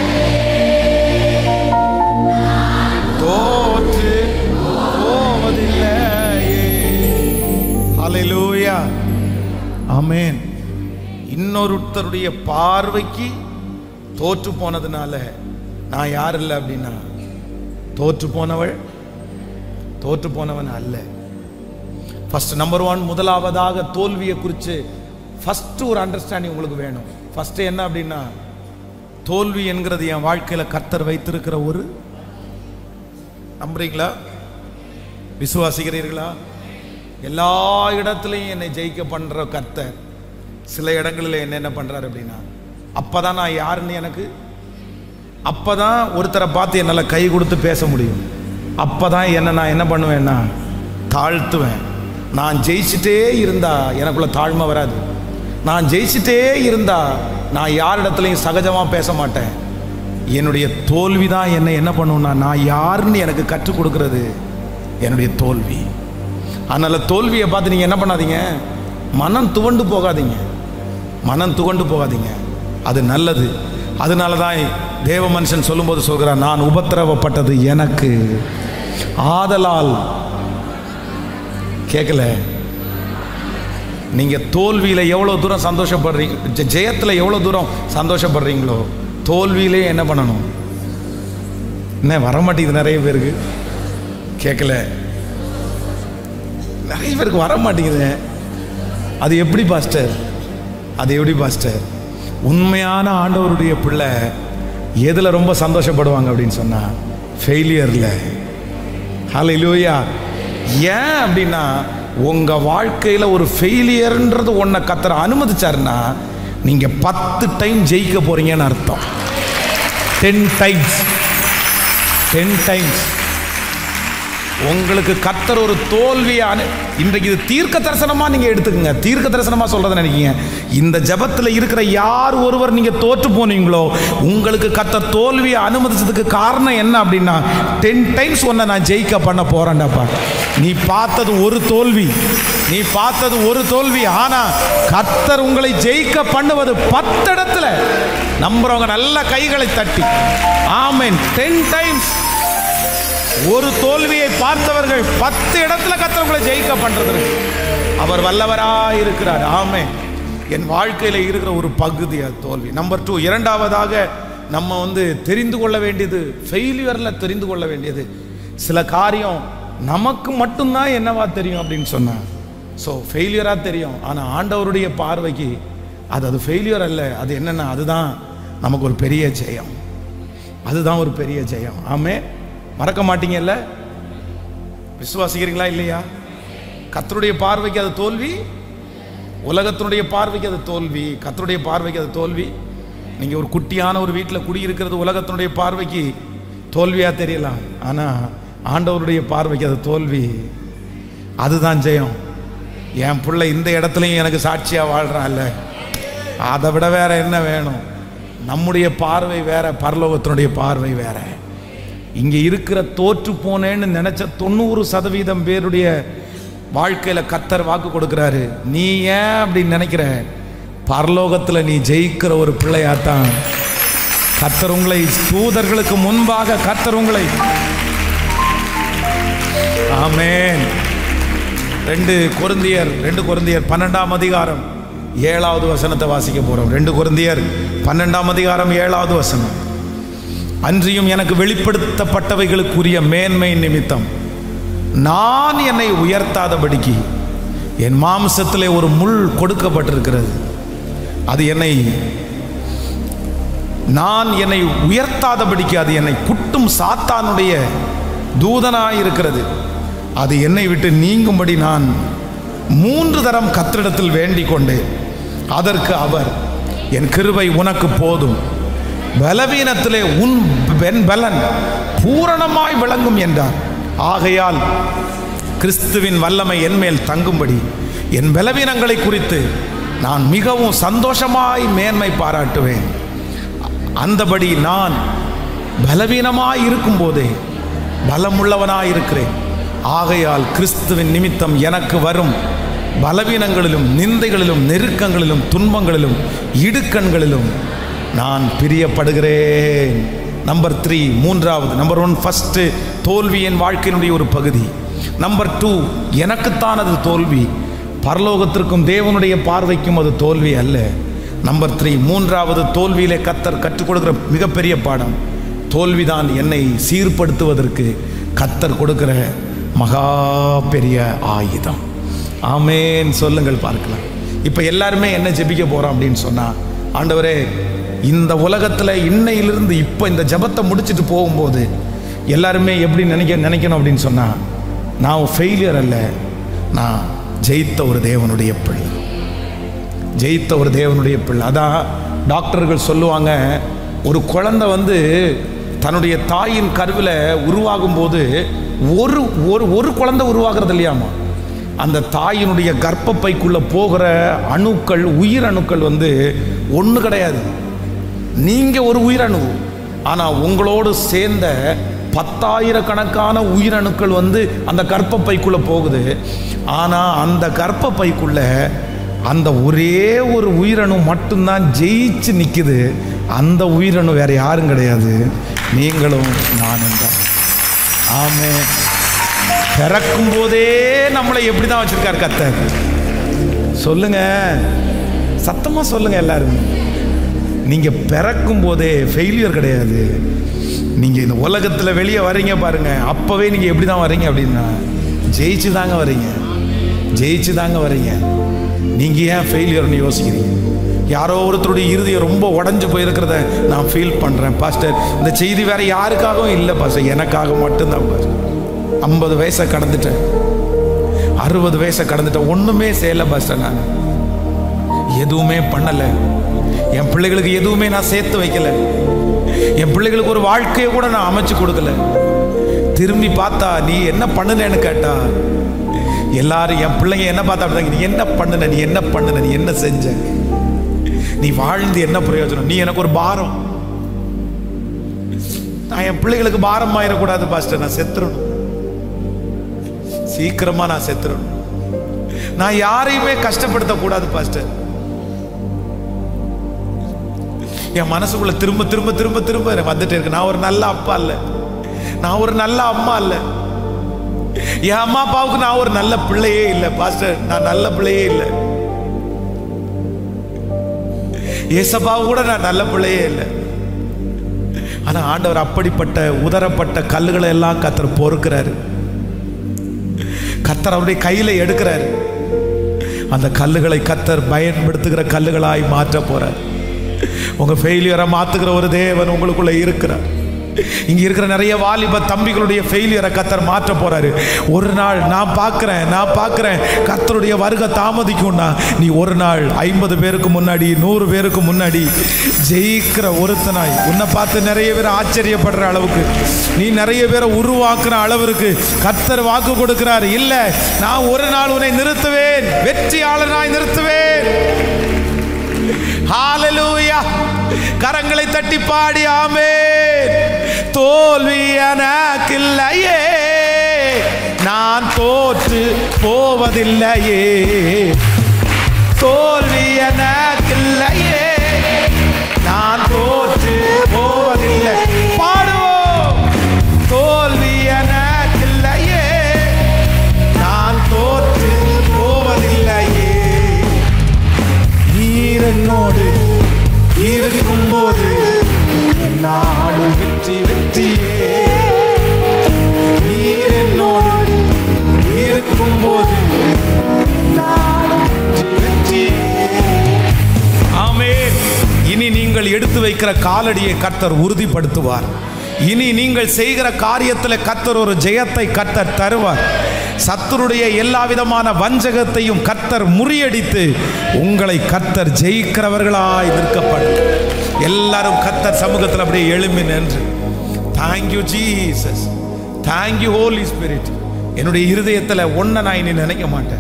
தோற்று போவதில்லையே ஹalleluya ஆமென் இன்னொருத்தருடைய பார்வைக்கு தோற்று போனதுனால நான் யார் இல்லை அப்படின்னா தோற்று போனவள் தோற்று போனவன் அல்ல ஃபர்ஸ்ட் நம்பர் ஒன் முதலாவதாக தோல்வியை குறித்து ஃபர்ஸ்ட் ஒரு அண்டர்ஸ்டாண்டிங் உங்களுக்கு வேணும் ஃபர்ஸ்ட் என்ன அப்படின்னா தோல்வி என்கிறது என் வாழ்க்கையில் கர்த்தர் வைத்திருக்கிற ஒரு நம்புறீங்களா விசுவாசிக்கிறீர்களா எல்லா இடத்துலையும் என்னை ஜெயிக்க பண்ற கர்த்தர் சில இடங்களில் என்ன என்ன பண்றாரு அப்படின்னா அப்பதான் நான் யாருன்னு எனக்கு அப்பதான் ஒருத்தரை பார்த்து என்னால் கை கொடுத்து பேச முடியும் அப்பதான் என்ன நான் என்ன பண்ணுவேன்னா தாழ்த்துவேன் நான் ஜெயிச்சிட்டே இருந்தா எனக்குள்ள தாழ்மை வராது நான் ஜெயிச்சிட்டே இருந்தா நான் யாரிடத்துலையும் சகஜமா பேச மாட்டேன் என்னுடைய தோல்வி தான் என்னை என்ன பண்ணும்னா நான் யாருன்னு எனக்கு கற்றுக் கொடுக்கிறது என்னுடைய தோல்வி அதனால தோல்வியை பார்த்து நீங்க என்ன பண்ணாதீங்க மனம் துவண்டு போகாதீங்க மனம் துவண்டு போகாதீங்க அது நல்லது அதனால தான் தேவ மனுஷன் சொல்லும்போது சொல்கிறார் நான் உபத்திரவப்பட்டது எனக்கு ஆதலால் கேட்கல நீங்க தோல்வியில எவ்வளவு தூரம் சந்தோஷப்படுறீங்க ஜெ- ஜெயத்துல எவ்வளவு தூரம் சந்தோஷப்படுறீங்களோ தோல்வியிலே என்ன பண்ணணும் என்ன வர மாட்டேங்குது நிறைய பேருக்கு கேட்கல நிறைய பேருக்கு வர மாட்டேங்குது அது எப்படி பாஸ்டர் அது எப்படி பாஸ்டர் உண்மையான ஆண்டவருடைய பிள்ளை எதில் ரொம்ப சந்தோஷப்படுவாங்க அப்படின்னு சொன்னா ஃபெயிலியரில் ஹalleluya ஏன் அப்படின்னா உங்க வாழ்க்கையில ஒரு ஃபெயிலியர்ன்றது ஒன்றை கத்தர அனுமதிச்சாருன்னா நீங்க பத்து டைம் ஜெயிக்க போறீங்கன்னு அர்த்தம் டென் டைம்ஸ் டென் டைம்ஸ் உங்களுக்கு கத்தர் ஒரு தோல்வியை அனு இன்றைக்கு இது தீர்க்க தரிசனமா நீங்க எடுத்துக்கங்க தீர்க்க தரிசனமா சொல்றதை நினைக்கீங்க இந்த ஜெபத்துல இருக்கிற யார் ஒருவர் நீங்க தோற்று போனீங்களோ உங்களுக்கு கத்தர் தோல்வியை அனுமதிச்சதுக்கு காரணம் என்ன அப்படின்னா டென் டைம்ஸ் ஒன்றை நான் ஜெயிக்க பண்ண போறேன்டாப்பா நீ பார்த்தது ஒரு தோல்வி நீ பார்த்தது ஒரு தோல்வி ஆனா கத்தர் உங்களை ஜெயிக்க பண்ணுவது பத்து இடத்துல நம்புறவங்க நல்ல கைகளை தட்டி ஆமென் டென் டைம்ஸ் ஒரு தோல்வியை பார்த்தவர்கள் பத்து இடத்துல கத்தவங்களை ஜெயிக்க பண்றது அவர் வல்லவராய் இருக்கிறார் ஆமே என் வாழ்க்கையில இருக்கிற ஒரு பகுதி அது தோல்வி நம்பர் டூ இரண்டாவதாக நம்ம வந்து தெரிந்து கொள்ள வேண்டியது ஃபெயிலியர்ல தெரிந்து கொள்ள வேண்டியது சில காரியம் நமக்கு மட்டும்தான் என்னவா தெரியும் அப்படின்னு சொன்னா ஸோ ஃபெயிலியராக தெரியும் ஆனால் ஆண்டவருடைய பார்வைக்கு அது அது ஃபெயிலியர் அல்ல அது என்னன்னா அதுதான் நமக்கு ஒரு பெரிய ஜெயம் அதுதான் ஒரு பெரிய ஜெயம் ஆமே மறக்க மாட்டீங்கல்ல விசுவாசிக்கிறீங்களா இல்லையா கத்தருடைய பார்வைக்கு அது தோல்வி உலகத்தினுடைய பார்வைக்கு அது தோல்வி கத்தருடைய பார்வைக்கு அது தோல்வி நீங்க ஒரு குட்டியான ஒரு வீட்டில் குடியிருக்கிறது உலகத்தினுடைய பார்வைக்கு தோல்வியா தெரியலாம் ஆனா ஆண்டவருடைய பார்வைக்கு அது தோல்வி அதுதான் ஜெயம் என் பிள்ளை இந்த இடத்துலையும் எனக்கு சாட்சியா வாழ்றான்ல அதை விட வேற என்ன வேணும் நம்முடைய பார்வை வேற பரலோகத்தினுடைய பார்வை வேற இங்க இருக்கிற தோற்று போனேன்னு நினைச்ச தொண்ணூறு சதவீதம் பேருடைய வாழ்க்கையில கத்தர் வாக்கு கொடுக்கிறாரு நீ ஏன் அப்படி நினைக்கிற பரலோகத்துல நீ ஜெயிக்கிற ஒரு பிள்ளையாத்தான் கத்தர் உங்களை தூதர்களுக்கு முன்பாக கத்தர் உங்களை ஆமென் ரெண்டு கொருந்தியர் ரெண்டு கொருந்தியர் பன்னெண்டாம் அதிகாரம் ஏழாவது வசனத்தை வாசிக்க போறோம் ரெண்டு கொருந்தியர் பன்னெண்டாம் அதிகாரம் ஏழாவது வசனம் அன்றியும் எனக்கு வெளிப்படுத்தப்பட்டவைகளுக்குரிய மேன்மை நிமித்தம் நான் என்னை உயர்த்தாதபடிக்கு என் மாம்சத்திலே ஒரு முள் கொடுக்கப்பட்டிருக்கிறது அது என்னை நான் என்னை உயர்த்தாதபடிக்கு அது என்னை குட்டும் சாத்தானுடைய தூதனாய் இருக்கிறது அது என்னை விட்டு நீங்கும்படி நான் மூன்று தரம் கத்திரிடத்தில் வேண்டிக் கொண்டேன் அதற்கு அவர் என் கிருபை உனக்கு போதும் பலவீனத்திலே உன் பெண் பலன் பூரணமாய் விளங்கும் என்றார் ஆகையால் கிறிஸ்துவின் வல்லமை என்மேல் தங்கும்படி என் பலவீனங்களை குறித்து நான் மிகவும் சந்தோஷமாய் மேன்மை பாராட்டுவேன் அந்தபடி நான் பலவீனமாய் இருக்கும்போதே பலமுள்ளவனாய் இருக்கிறேன் ஆகையால் கிறிஸ்துவின் நிமித்தம் எனக்கு வரும் பலவீனங்களிலும் நிந்தைகளிலும் நெருக்கங்களிலும் துன்பங்களிலும் இடுக்கண்களிலும் நான் பிரியப்படுகிறேன் நம்பர் த்ரீ மூன்றாவது நம்பர் ஒன் ஃபஸ்ட்டு தோல்வி என் வாழ்க்கையினுடைய ஒரு பகுதி நம்பர் டூ எனக்குத்தான் அது தோல்வி பரலோகத்திற்கும் தேவனுடைய பார்வைக்கும் அது தோல்வி அல்ல நம்பர் த்ரீ மூன்றாவது தோல்வியிலே கத்தர் கற்றுக் கொடுக்கிற மிகப்பெரிய பாடம் தோல்விதான் என்னை சீர்படுத்துவதற்கு கத்தர் கொடுக்கிற மகா பெரிய ஆயுதம் ஆமேன் சொல்லுங்கள் பார்க்கலாம் இப்போ எல்லாருமே என்ன ஜெபிக்க போகிறோம் அப்படின்னு சொன்னால் ஆண்டவரே இந்த உலகத்தில் இன்னையிலிருந்து இப்போ இந்த ஜெபத்தை முடிச்சுட்டு போகும்போது எல்லாருமே எப்படி நினைக்க நினைக்கணும் அப்படின்னு சொன்னால் நான் ஃபெயிலியர் அல்ல நான் ஜெயித்த ஒரு தேவனுடைய பிள்ளை ஜெயித்த ஒரு தேவனுடைய பிள்ளை அதான் டாக்டர்கள் சொல்லுவாங்க ஒரு குழந்தை வந்து தன்னுடைய தாயின் கருவில் உருவாகும் போது ஒரு ஒரு ஒரு குழந்தை உருவாகிறது இல்லையாமா அந்த தாயினுடைய கர்ப்பப்பைக்குள்ள போகிற அணுக்கள் உயிரணுக்கள் வந்து ஒன்று கிடையாது நீங்க ஒரு உயிரணு ஆனா உங்களோடு சேர்ந்த பத்தாயிரக்கணக்கான உயிரணுக்கள் வந்து அந்த கர்ப்பப்பைக்குள்ள போகுது ஆனா அந்த கர்ப்பப்பைக்குள்ள அந்த ஒரே ஒரு உயிரணு மட்டும்தான் ஜெயிச்சு நிக்குது அந்த உயிரணு வேற யாரும் கிடையாது நீங்களும் நானும் தான் ஆமே பிறக்கும் போதே நம்மளை எப்படி தான் வச்சிருக்காரு கத்தர் சொல்லுங்க சத்தமா சொல்லுங்க எல்லாரும் நீங்க பிறக்கும் போதே ஃபெயிலியர் கிடையாது நீங்க இந்த உலகத்துல வெளியே வரீங்க பாருங்க அப்பவே நீங்க எப்படி தான் வரீங்க அப்படின்னா ஜெயிச்சு தாங்க வரீங்க ஜெயிச்சு தாங்க வரீங்க நீங்க ஏன் ஃபெயிலியர்னு யோசிக்கிறீங்க யாரோ ஒருத்தருடைய இறுதியை ரொம்ப உடஞ்சு போயிருக்கிறத நான் ஃபீல் பண்றேன் பாஸ்டர் இந்த செய்தி வேற யாருக்காகவும் இல்லை பாஸ்டர் எனக்காக மட்டும்தான் பாஸ்டர் ஐம்பது வயசை கடந்துட்டேன் அறுபது வயசை கடந்துட்டேன் ஒண்ணுமே செய்யல பாஸ்டர் நான் எதுவுமே பண்ணல என் பிள்ளைகளுக்கு எதுவுமே நான் சேர்த்து வைக்கல என் பிள்ளைகளுக்கு ஒரு வாழ்க்கையை கூட நான் அமைச்சு கொடுக்கல திரும்பி பார்த்தா நீ என்ன பண்ணுனேன்னு கேட்டா எல்லாரும் என் பிள்ளைங்க என்ன பார்த்தா அப்படிதாங்க, நீ என்ன பண்ணுன நீ என்ன பண்ணுன நீ என்ன செஞ்ச நீ வாழ்ந்து என்ன பிரயோஜனம் நீ எனக்கு ஒரு பாரம் நான் என் பிள்ளைகளுக்கு பாரம் ஆயிடக்கூடாது பாஸ்டர் நான் செத்துறணும் சீக்கிரமா நான் செத்துறணும் நான் யாரையுமே கஷ்டப்படுத்த கூடாது பாஸ்டர் என் மனசுக்குள்ள திரும்ப திரும்ப திரும்ப திரும்ப எனக்கு வந்துட்டே இருக்கு நான் ஒரு நல்ல அப்பா இல்ல நான் ஒரு நல்ல அம்மா இல்ல என் அம்மா அப்பாவுக்கு நான் ஒரு நல்ல பிள்ளையே இல்லை பாஸ்டர் நான் நல்ல பிள்ளையே இல்லை ஏசப்பாவு கூட நான் நல்ல பிள்ளையே இல்லை ஆனா ஆண்டவர் அப்படிப்பட்ட உதரப்பட்ட கல்லுகளை எல்லாம் கத்தர் பொறுக்கிறாரு கத்தர் அவருடைய கையில எடுக்கிறாரு அந்த கல்லுகளை கத்தர் பயன்படுத்துகிற கல்லுகளாய் மாற்ற போறார் உங்க ஃபெயிலியரை மாத்துகிற ஒரு தேவன் உங்களுக்குள்ள இருக்கிறார் இங்க இருக்கிற நிறைய வாலிப தம்பிகளுடைய ஃபெயிலியரை கத்தர் மாற்ற போறாரு ஒரு நாள் நான் பார்க்கிறேன் நான் பார்க்கிறேன் கத்தருடைய வருகை தாமதிக்கும்னா நீ ஒரு நாள் ஐம்பது பேருக்கு முன்னாடி நூறு பேருக்கு முன்னாடி ஜெயிக்கிற ஒருத்தனாய் உன்னை பார்த்து நிறைய பேர் ஆச்சரியப்படுற அளவுக்கு நீ நிறைய பேரை உருவாக்குற அளவிற்கு கத்தர் வாக்கு கொடுக்கிறார் இல்ல நான் ஒரு நாள் உன்னை நிறுத்துவேன் வெற்றியாளனாய் நிறுத்துவேன் ஹalleluya கரங்களை தட்டி பாடி ஆமென் தோல்வி எனக்கில்லையே நான் தோற்று போவதில்லையே தோல்வி எனக்கில்லையே நான் தோற்று போவதில்லை பாடுவோம் தோல்வி எனக்கில்லையே நான் தோற்று போவதில்லையே நீர் என்னோடு இருக்கும்போது நாடு வெற்றி வெற்றியே நீர் என்னோடு இருக்கும்போது நாடு வெற்றி வெற்றியே ஆமென் இனி நீங்கள் எடுத்து வைக்கிற காலடியை கர்த்தர் உறுதிப்படுத்துவார் இனி நீங்கள் செய்கிற காரியத்தில் கர்த்தர் ஒரு ஜெயத்தை கர்த்தர் தருவார் சத்துருடைய எல்லா விதமான வஞ்சகத்தையும் கர்த்தர் முறியடித்து உங்களை கர்த்தர் ஜெயிக்கிறவர்களாய் நிற்கப்படும் எல்லாரும் கர்த்தர் சமூகத்தில் அப்படியே எழும்பி நின்று thank you Jesus thank you holy spirit என்னுடைய இருதயத்தில் ஒன்றை நான் இனி நினைக்க மாட்டேன்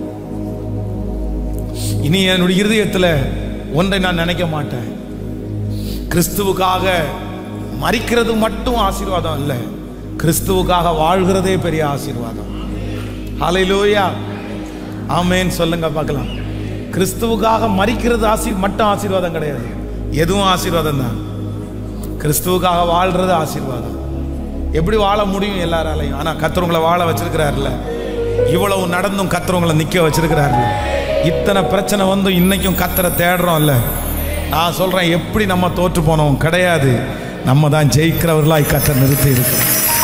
இனி என்னுடைய இருதயத்தில் ஒன்றை நான் நினைக்க மாட்டேன் கிறிஸ்துவுக்காக மறிக்கிறது மட்டும் ஆசீர்வாதம் இல்லை கிறிஸ்துவுக்காக வாழ்கிறதே பெரிய ஆசீர்வாதம் ஹalleluya ஆமென் சொல்லுங்க பார்க்கலாம் கிறிஸ்துவுக்காக மறிக்கிறது ஆசி மட்டும் ஆசீர்வாதம் கிடையாது எதுவும் ஆசீர்வாதம் தான் கிறிஸ்துவுக்காக வாழ்றது ஆசீர்வாதம் எப்படி வாழ முடியும் எல்லாராலையும் ஆனா கத்துறவங்களை வாழ வச்சிருக்கிறாருல்ல இவ்வளவு நடந்தும் கத்துறவங்களை நிக்க வச்சிருக்கிறாருல்ல இத்தனை பிரச்சனை வந்தும் இன்னைக்கும் கத்தரை தேடுறோம்ல நான் சொல்றேன் எப்படி நம்ம தோற்று போனோம் கிடையாது நம்ம தான் ஜெயிக்கிறவர்களாய் கத்தர் நிறுத்தி இருக்கிறோம்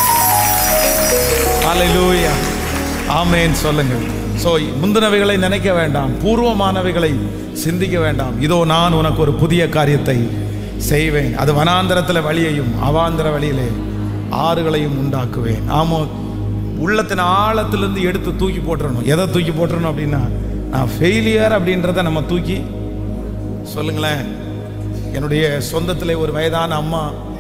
ஹalleluya ஆமென் சொல்லுங்க ஸோ முந்தினவைகளை நினைக்க வேண்டாம் பூர்வமானவைகளை சிந்திக்க வேண்டாம் இதோ நான் உனக்கு ஒரு புதிய காரியத்தை செய்வேன் அது வனாந்தரத்தில் வழியையும் அவாந்தர வழியிலே ஆறுகளையும் உண்டாக்குவேன் ஆமா உள்ளத்தின் ஆழத்திலிருந்து எடுத்து தூக்கி போட்டுறணும் எதை தூக்கி போட்டுறணும் அப்படின்னா நான் ஃபெயிலியர் அப்படின்றத நம்ம தூக்கி சொல்லுங்களேன் என்னுடைய சொந்தத்தில் ஒரு வயதான அம்மா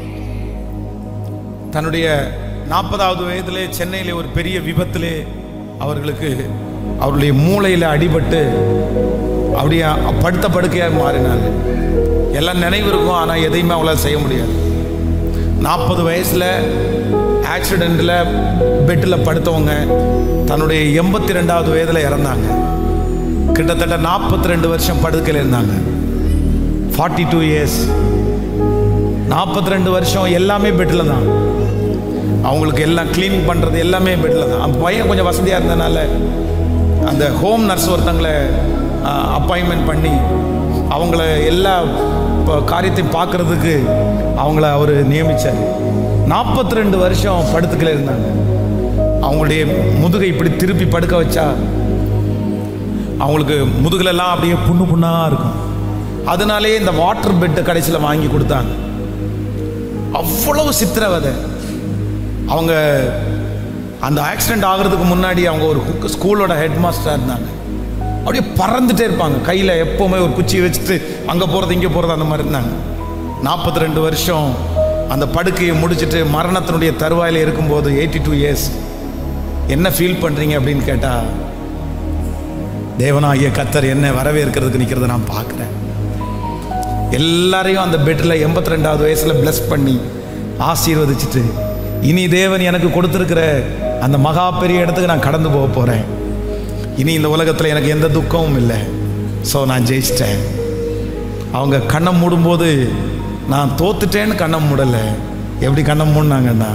தன்னுடைய நாற்பதாவது வயதிலே சென்னையிலே ஒரு பெரிய விபத்திலே அவர்களுக்கு அவருடைய மூளையில் அடிபட்டு அப்படியே படுத்த படுக்கையாக மாறினாங்க எல்லாம் நினைவு இருக்கும் ஆனால் எதையுமே அவங்களால செய்ய முடியாது நாற்பது வயசில் ஆக்சிடெண்ட்டில் பெட்டில் படுத்தவங்க தன்னுடைய எண்பத்தி ரெண்டாவது வயதில் இறந்தாங்க கிட்டத்தட்ட நாற்பத்தி ரெண்டு வருஷம் படுக்கையில் இருந்தாங்க ஃபார்ட்டி டூ இயர்ஸ் நாற்பத்தி ரெண்டு வருஷம் எல்லாமே பெட்டில் தான் அவங்களுக்கு எல்லாம் க்ளீன் பண்ணுறது எல்லாமே பெட்டில் தான் அந்த பையன் கொஞ்சம் வசதியாக இருந்தனால அந்த ஹோம் நர்ஸ் ஒருத்தங்களை அப்பாயின்மெண்ட் பண்ணி அவங்கள எல்லா ப- காரியத்தையும் பார்க்கறதுக்கு அவங்கள அவர் நியமித்தார் நாற்பத்தி ரெண்டு வருஷம் படுத்துக்கில் இருந்தாங்க அவங்களுடைய முதுகை இப்படி திருப்பி படுக்க வச்சா அவங்களுக்கு முதுகுலெல்லாம் அப்படியே புண்ணு புண்ணாக இருக்கும் அதனாலேயே இந்த வாட்டர் பெட்டு கடைசியில் வாங்கி கொடுத்தாங்க அவ்வளவு சித்திரவதை அவங்க அந்த ஆக்சிடென்ட் ஆகிறதுக்கு முன்னாடி அவங்க ஒரு குக் ஸ்கூலோட ஹெட் மாஸ்டராக இருந்தாங்க அப்படியே பறந்துட்டே இருப்பாங்க கையில் எப்போவுமே ஒரு குச்சியை வச்சுட்டு அங்கே போகிறது இங்கே போகிறது அந்த மாதிரி இருந்தாங்க நாற்பத்தி ரெண்டு வருஷம் அந்த படுக்கையை முடிச்சிட்டு மரணத்தினுடைய தருவாயில் இருக்கும்போது எயிட்டி டூ இயர்ஸ் என்ன ஃபீல் பண்ணுறீங்க அப்படின்னு கேட்டால் தேவனாகிய கத்தர் என்ன வரவேற்கிறதுக்கு நிற்கிறத நான் பார்க்குறேன் எல்லாரையும் அந்த பெட்டில் எண்பத்தி ரெண்டாவது வயசில் bless பண்ணி ஆசீர்வதிச்சிட்டு இனி தேவன் எனக்கு கொடுத்துருக்கிற அந்த மகா பெரிய இடத்துக்கு நான் கடந்து போக போகிறேன் இனி இந்த உலகத்தில் எனக்கு எந்த துக்கமும் இல்லை ஸோ நான் ஜெயிச்சிட்டேன் அவங்க கண்ணை மூடும்போது நான் தோத்துட்டேன்னு கண்ணை மூடலை எப்படி கண்ணை மூடினாங்கன்னா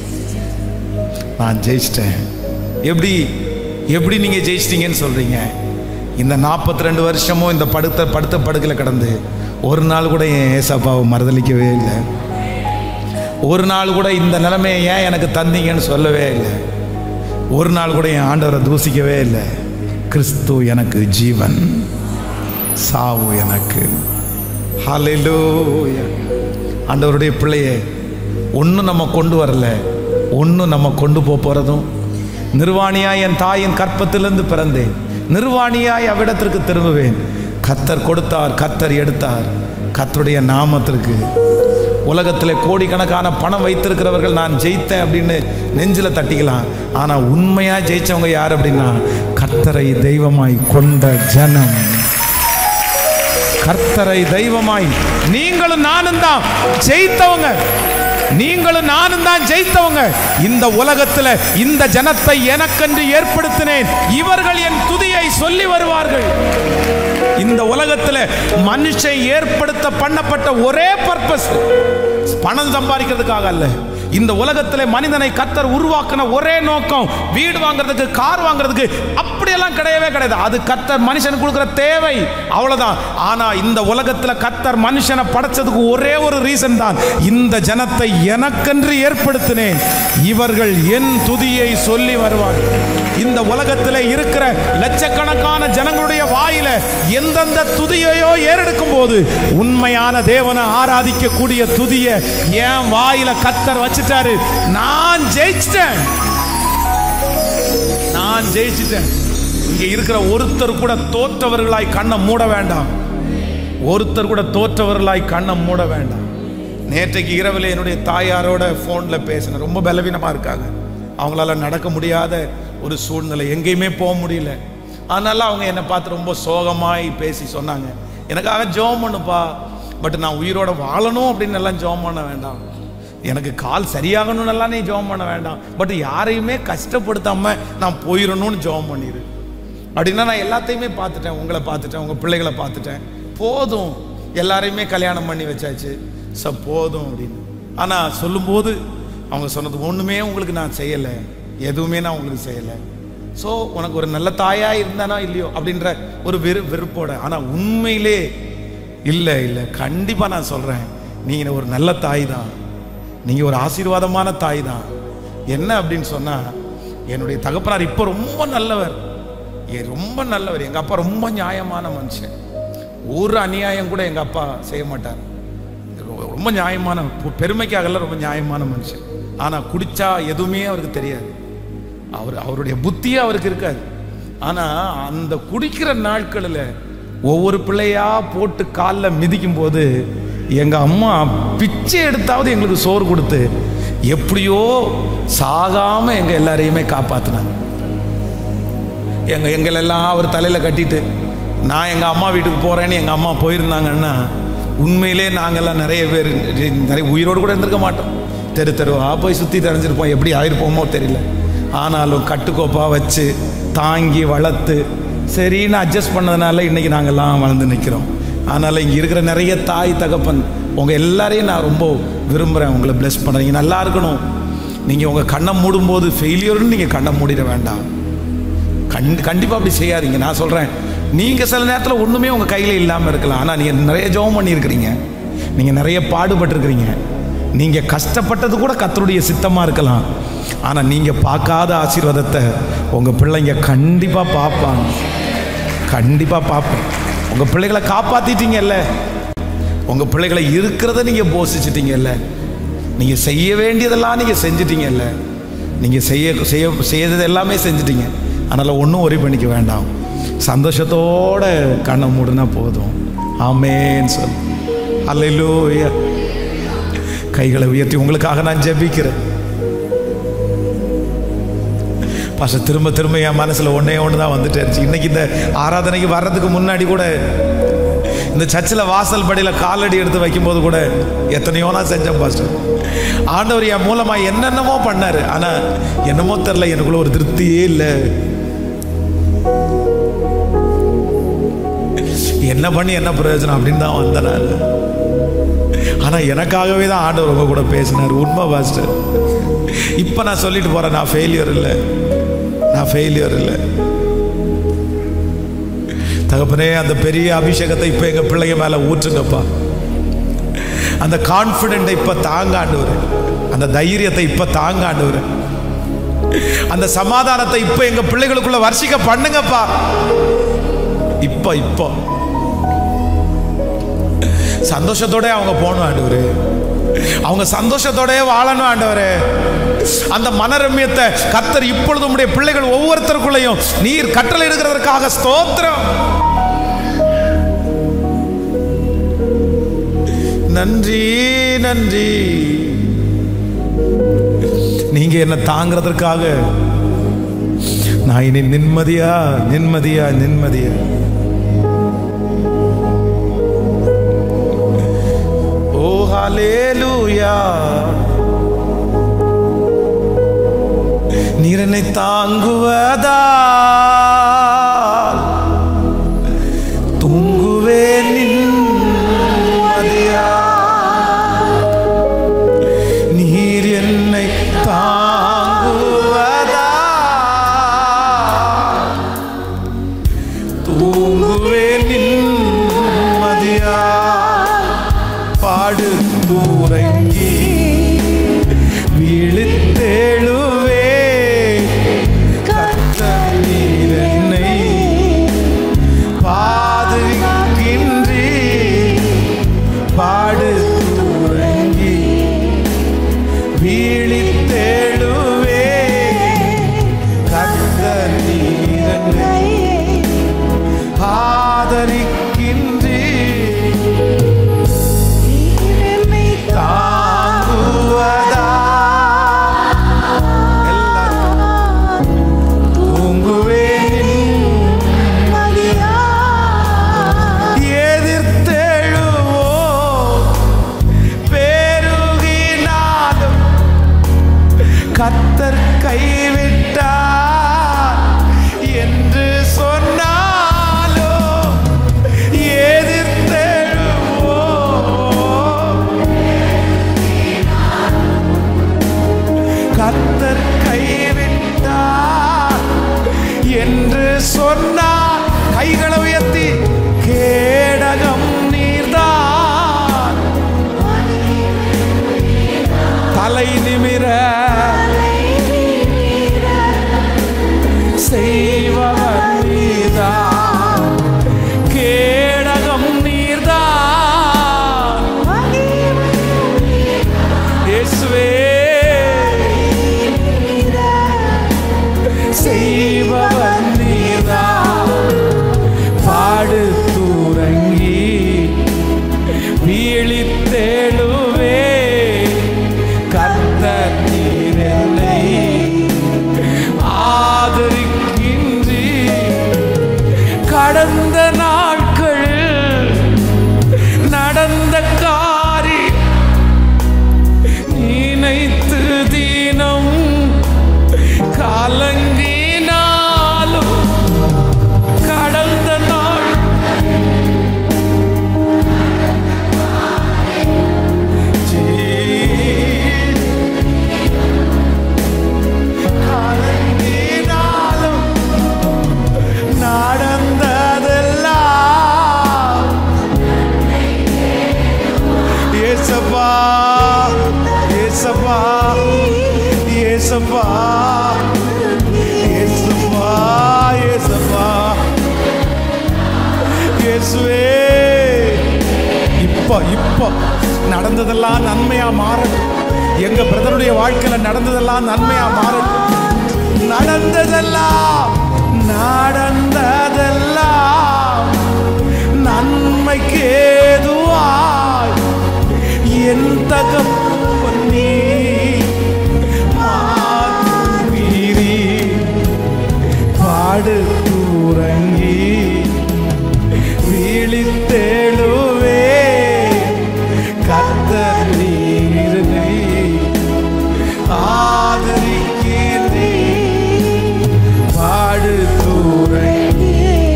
நான் ஜெயிச்சிட்டேன் எப்படி எப்படி நீங்கள் ஜெயிச்சிட்டீங்கன்னு சொல்கிறீங்க இந்த நாற்பத்தி ரெண்டு வருஷமும் இந்த படுத்த படுத்த படுக்கையில் கடந்து ஒரு நாள் கூட என் ஏசப்பாவை மறுதளிக்கவே இல்லை ஒரு நாள் கூட இந்த நிலைமையை ஏன் எனக்கு தந்தீங்கன்னு சொல்லவே இல்லை ஒரு நாள் கூட என் ஆண்டவரை தூசிக்கவே இல்லை கிறிஸ்து எனக்கு ஜீவன் சாவு எனக்கு ஹalleluya ஆண்டவருடைய பிள்ளையே ஒன்றும் நம்ம கொண்டு வரல ஒன்றும் நம்ம கொண்டு போக போகிறதும் நிர்வாணியாய் என் தாயின் கற்பத்திலிருந்து பிறந்தேன் நிர்வாணியாய் அவ்விடத்திற்கு திரும்புவேன் கத்தர் கொடுத்தார் கத்தர் எடுத்தார் கத்தருடைய நாமத்திற்கு உலகத்தில் கோடிக்கணக்கான பணம் வைத்திருக்கிறவர்கள் நான் ஜெயித்தேன் அப்படின்னு நெஞ்சில் தட்டிக்கலாம் ஆனால் உண்மையாக ஜெயிச்சவங்க யார் அப்படின்னா கர்த்தரை தெய்வமாய் கொண்ட ஜனம் கர்த்தரை தெய்வமாய் நீங்களும் நானும் தான் ஜெயித்தவங்க நீங்களும் நானும் தான் ஜெயித்தவங்க இந்த உலகத்தில் இந்த ஜனத்தை எனக்கென்று ஏற்படுத்தினேன் இவர்கள் என் துதியை சொல்லி வருவார்கள் இந்த உலகத்தில் மனுஷன் ஏற்படுத்த பண்ணப்பட்ட ஒரே பர்பஸ் பணம் சம்பாதிக்கிறதுக்காக அல்ல இந்த உலகத்தில் மனிதனை கத்தர் உருவாக்கின ஒரே நோக்கம் வீடு வாங்குறதுக்கு கார் வாங்குறதுக்கு அப்படியெல்லாம் கிடையவே கிடையாது அது கத்தர் மனுஷனுக்கு கொடுக்குற தேவை அவ்வளவுதான் ஆனா இந்த உலகத்தில் கத்தர் மனுஷனை படைச்சதுக்கு ஒரே ஒரு ரீசன் தான் இந்த ஜனத்தை எனக்கென்று ஏற்படுத்தினேன் இவர்கள் என் துதியை சொல்லி வருவார்கள் இந்த உலகத்தில் இருக்கிற லட்சக்கணக்கான ஜனங்களுடைய வாயில எந்தெந்த துதியையோ ஏறெடுக்கும் போது உண்மையான தேவனை ஆராதிக்கக்கூடிய துதிய என் வாயில கத்தர் வச்சுட்டாரு நான் ஜெயிச்சிட்டேன் நான் ஜெயிச்சிட்டேன் இங்க இருக்கிற ஒருத்தர் கூட தோற்றவர்களாய் கண்ணை மூட வேண்டாம் ஒருத்தர் கூட தோற்றவர்களாய் கண்ணை மூட வேண்டாம் நேற்றைக்கு இரவில் என்னுடைய தாயாரோட ஃபோனில் பேசினேன் ரொம்ப பலவீனமாக இருக்காங்க அவங்களால நடக்க முடியாத ஒரு சூழ்நிலை எங்கேயுமே போக முடியல அதனால அவங்க என்னை பார்த்து ரொம்ப சோகமாய் பேசி சொன்னாங்க எனக்காக ஜெபம் பண்ணுப்பா பட் நான் உயிரோட வாழணும் அப்படின்னு எல்லாம் ஜெபம் பண்ண வேண்டாம் எனக்கு கால் சரியாகணும்னு எல்லாம் நீ ஜெபம் பண்ண வேண்டாம் பட் யாரையுமே கஷ்டப்படுத்தாம நான் போயிடணும்னு ஜெபம் பண்ணிடு அப்படின்னா நான் எல்லாத்தையுமே பார்த்துட்டேன் உங்களை பார்த்துட்டேன் உங்கள் பிள்ளைகளை பார்த்துட்டேன் போதும் எல்லாரையுமே கல்யாணம் பண்ணி வச்சாச்சு ச போதும் அப்படின்னு ஆனால் சொல்லும்போது அவங்க சொன்னது ஒன்றுமே உங்களுக்கு நான் செய்யலை எதுவுமே நான் உங்களுக்கு செய்யலை ஸோ உனக்கு ஒரு நல்ல தாயா இருந்தானா இல்லையோ அப்படின்ற ஒரு வெறு வெறுப்போட ஆனால் உண்மையிலே இல்லை இல்லை கண்டிப்பாக நான் சொல்கிறேன் நீங்கள் ஒரு நல்ல தாய் தான் நீங்கள் ஒரு ஆசீர்வாதமான தாய் தான் என்ன அப்படின்னு சொன்னால் என்னுடைய தகப்பனார் இப்போ ரொம்ப நல்லவர் ஏ ரொம்ப நல்லவர் எங்கள் அப்பா ரொம்ப நியாயமான மனுஷன் ஒரு அநியாயம் கூட எங்கள் அப்பா செய்ய மாட்டார் ரொ- ரொம்ப நியாயமான பெ- பெருமைக்காகல ரொம்ப நியாயமான மனுஷன் ஆனால் குடிச்சா எதுவுமே அவருக்கு தெரியாது அவர் அவருடைய புத்தியே அவருக்கு இருக்காது ஆனால் அந்த குடிக்கிற நாட்களில் ஒவ்வொரு பிள்ளையா போட்டு காலில் மிதிக்கும் போது எங்கள் அம்மா பிச்சை எடுத்தாவது எங்களுக்கு சோறு கொடுத்து எப்படியோ சாகாமல் எங்கள் எல்லாரையுமே காப்பாற்றினாங்க எங்கள் எங்களெல்லாம் அவர் தலையில் கட்டிட்டு நான் எங்கள் அம்மா வீட்டுக்கு போகிறேன்னு எங்கள் அம்மா போயிருந்தாங்கன்னா உண்மையிலே நாங்கள்லாம் நிறைய பேர் நிறைய உயிரோடு கூட இருந்திருக்க மாட்டோம் தெரு தெருவா போய் சுற்றி தெரிஞ்சிருப்போம் எப்படி ஆயிருப்போமோ தெரியல ஆனாலும் கட்டுக்கோப்பாக வச்சு தாங்கி வளர்த்து சரின்னு அட்ஜஸ்ட் பண்ணதுனால இன்றைக்கி நாங்கள்லாம் வளர்ந்து நிற்கிறோம் அதனால் இங்கே இருக்கிற நிறைய தாய் தகப்பன் உங்கள் எல்லாரையும் நான் ரொம்ப விரும்புகிறேன் உங்களை ப்ளெஸ் பண்ணுறீங்க நல்லா இருக்கணும் நீங்கள் உங்கள் கண்ணை மூடும்போது ஃபெயிலியர்னு நீங்கள் கண்ணை மூடிட வேண்டாம் கண் கண்டிப்பாக அப்படி செய்யாதீங்க நான் சொல்கிறேன் நீங்கள் சில நேரத்தில் ஒன்றுமே உங்கள் கையில் இல்லாமல் இருக்கலாம் ஆனால் நீங்கள் நிறைய ஜெபம் பண்ணியிருக்கிறீங்க நீங்கள் நிறைய பாடுபட்டிருக்கிறீங்க நீங்கள் கஷ்டப்பட்டது கூட கத்தருடைய சித்தமாக இருக்கலாம் ஆனால் நீங்கள் பார்க்காத ஆசீர்வாதத்தை உங்கள் பிள்ளைங்க கண்டிப்பாக பார்ப்பாங்க கண்டிப்பாக பார்ப்பேன் உங்கள் பிள்ளைகளை காப்பாற்றிட்டீங்கல்ல உங்கள் பிள்ளைகளை இருக்கிறத நீங்கள் போஷிச்சிட்டீங்கல்ல நீங்கள் செய்ய வேண்டியதெல்லாம் நீங்கள் செஞ்சிட்டீங்கல்ல நீங்கள் செய்ய செய்ய செய்யறது எல்லாமே செஞ்சிட்டீங்க அதனால் ஒன்றும் ஒரி பண்ணிக்க வேண்டாம் சந்தோஷத்தோட கண்ணை மூடுனா போதும் ஆமேன்னு சொல் அல்லையிலூயா கைகளை உயர்த்தி உங்களுக்காக நான் ஜெபிக்கிறேன் பாச திரும்ப திரும்ப என் மனசில் ஒன்றே ஒன்று தான் வந்துட்டே இருந்துச்சு இன்னைக்கு இந்த ஆராதனைக்கு வர்றதுக்கு முன்னாடி கூட இந்த சர்ச்சில் வாசல் படியில் காலடி எடுத்து வைக்கும்போது கூட எத்தனையோ நான் செஞ்சேன் பாஸ்டர் ஆண்டவர் என் மூலமாக என்னென்னமோ பண்ணார் ஆனால் என்னமோ தெரில எனக்குள்ள ஒரு திருப்தியே இல்லை என்ன பண்ணி என்ன பிரயோஜனம் அப்படின்னு தான் வந்தேன் நான் ஆனால் எனக்காகவே தான் ஆண்டவர் உங்க கூட பேசினார் உண்மை பாஸ்டர் இப்போ நான் சொல்லிட்டு போகிறேன் நான் ஃபெயிலியர் இல்லை நான் ஃபெயிலியர் இல்லை தகப்பனே அந்த பெரிய அபிஷேகத்தை இப்போ எங்கள் பிள்ளைங்க மேலே ஊற்றுங்கப்பா அந்த கான்ஃபிடென்ட்டை இப்போ தாங்க ஆண்டவர் அந்த தைரியத்தை இப்போ தாங்க ஆண்டவர் அந்த சமாதானத்தை இப்போ எங்கள் பிள்ளைகளுக்குள்ள வர்ஷிக்க பண்ணுங்கப்பா இப்போ இப்போ சந்தோஷத்தோட அவங்க போகணும் ஆண்டவர் அவங்க சந்தோஷத்தோடயே வாழணும் ஆண்டவரே அந்த மனரம்யத்தை கத்தர் இப்பொழுது உம்முடைய பிள்ளைகள் ஒவ்வொருத்தருக்குள்ளேயும் நீர் கட்டளை எடுக்கிறதற்காக ஸ்தோத்திரம் நன்றி நன்றி நீங்க என்ன தாங்கிறதற்காக நான் இனி நிம்மதியா நிம்மதியா நிம்மதியா ஓ ஹalleluya நீர் என்னை தாங்குவதா தூங்குவேன் நிம்மதியா நீர் என்னை தாங்குவதா தூங்குவேன் நிம்மதியா பாடு தூரங்கி விழித்தெழுவே கர்த்தர் நீர் என்னை பாதுகின்றி பாடு தூரங்கி விழித்தெழுவே கர்த்தர் நீர் என்னை ஆதரிக்கின்றி தாங்குவதா எல்லாரும் தூங்குவேன் எதிர்த்தெழுவோ பெருகினாலும் கத்தர் கைவிட்டார் என்று சொன்னாலோ எதிர்த்தெழுவோ கத்தர் கைவிட்டார் என்று சொன்னார் கைகளை உயர்த்தி கேடகம் நீர்தான் தலை நிமிர செய்பவர் நீர்தான் கேடகம் நீர்தான் இயேசுவே செய்பவர் நீர்தான் பாடு தூரங்கி வீழித்தேழுவே கர்த்தர் நீர் என்னை ஆதரிக்கின்றி கடந்த நாட்களில் நடந்த காரி நினைத்து தினம் கலங்கினாலும் கடந்த நாள் கலங்கினாலும் நடந்ததெல்லாம் ஏசப்பா ஏசப்பா ஏசப்பா ஏசப்பா ஏசப்பா இயேசுவே இப்போ இப்போ நடந்ததெல்லாம் நன்மையா மாறட்டும் எங்க பிரதருடைய வாழ்க்கையில நடந்ததெல்லாம் நன்மையா மாறட்டும் நடந்ததெல்லாம் நடந்ததெல்லாம் நன்மைக்கு ஏதுவாய் என் தகப்பன் நீ மாறுவீரி பாடு தூரங்கி விழித்தெழுவே கத்தர் நீரினை ஆதரிக்கிறீ பாடு தூரங்கி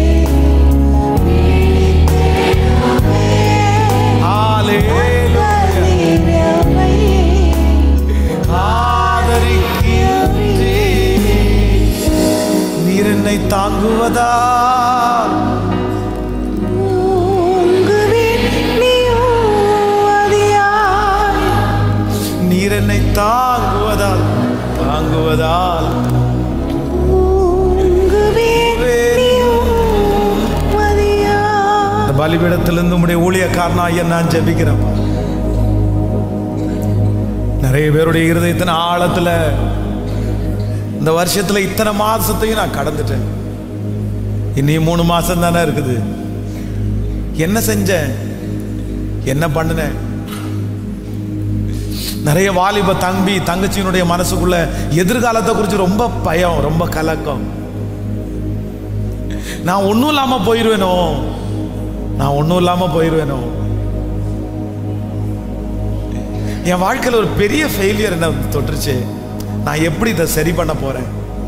ஆதரிக்கிறீ நீர் என்னை தாங்குவதா நீர் என்னை தாங்குவதால் தாங்குவதால் இந்த பலிபீடத்திலிருந்து உடைய ஊழியக்காரனாகிய நான் ஜெபிக்கிறேன் நிறைய பேருடைய இருதயத்தின் ஆழத்துல இந்த வருஷத்துல இத்தனை மாசத்தையும் நான் கடந்துட்டேன் இனி மூணு மாசம் தானே இருக்குது என்ன செஞ்சேன் என்ன பண்ணினேன் நிறைய வாலிப தம்பி தங்கச்சியினுடைய மனசுக்குள்ள எதிர்காலத்தை குறித்து ரொம்ப பயம் ரொம்ப கலக்கம் நான் ஒன்றும் இல்லாம போயிடுவேனோ நான் ஒன்றும் இல்லாம போயிடுவேனோ என் வாழ்க்கையில் ஒரு பெரிய ஃபெயிலியர் என்ன தொட்டுருச்சு நான் எப்படி இதை சரி பண்ண போறேன்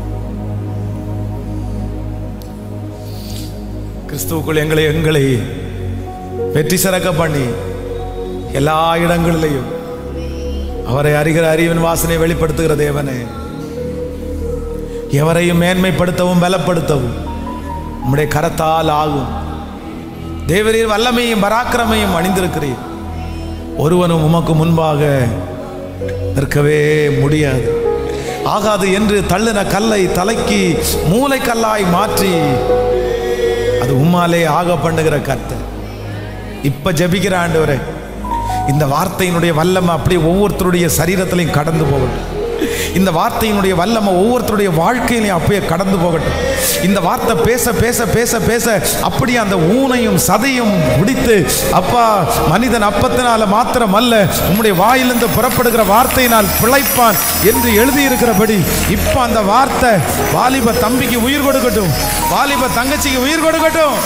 கிறிஸ்துவுக்குள் எங்களை எங்களை வெற்றி சிறக்க பண்ணி எல்லா இடங்களிலையும் அவரை அறிகிற அறிவின் வாசனை வெளிப்படுத்துகிற தேவனே எவரையும் மேன்மைப்படுத்தவும் பலப்படுத்தவும் உம்முடைய கரத்தால் ஆகும் தேவரீர் வல்லமையும் பராக்கிரமையும் அணிந்திருக்கிறீர் ஒருவனும் உமக்கு முன்பாக நிற்கவே முடியாது ஆகாது என்று தள்ளின கல்லை தலைக்கு மூளைக்கல்லாய் மாற்றி அது உம்மாலே ஆக பண்ணுகிற கர்த்தர் இப்ப ஜெபிக்கிற ஆண்டவரே இந்த வார்த்தையினுடைய வல்லமை அப்படியே ஒவ்வொருத்தருடைய சரீரத்திலையும் கடந்து போகட்டும் இந்த வார்த்தையினுடைய வல்லமை ஒவ்வொருத்தருடைய வாழ்க்கையிலையும் அப்படியே கடந்து போகட்டும் இந்த வார்த்தை பேச பேச பேச பேச அப்படியே அந்த ஊனையும் சதையும் முடித்து அப்பா மனிதன் அப்பத்தினால மாத்திரம் அல்ல உம்முடைய வாயிலிருந்து புறப்படுகிற வார்த்தையினால் பிழைப்பான் என்று எழுதியிருக்கிறபடி இப்போ அந்த வார்த்தை வாலிப தம்பிக்கு உயிர் கொடுக்கட்டும் வாலிப தங்கச்சிக்கு உயிர் கொடுக்கட்டும்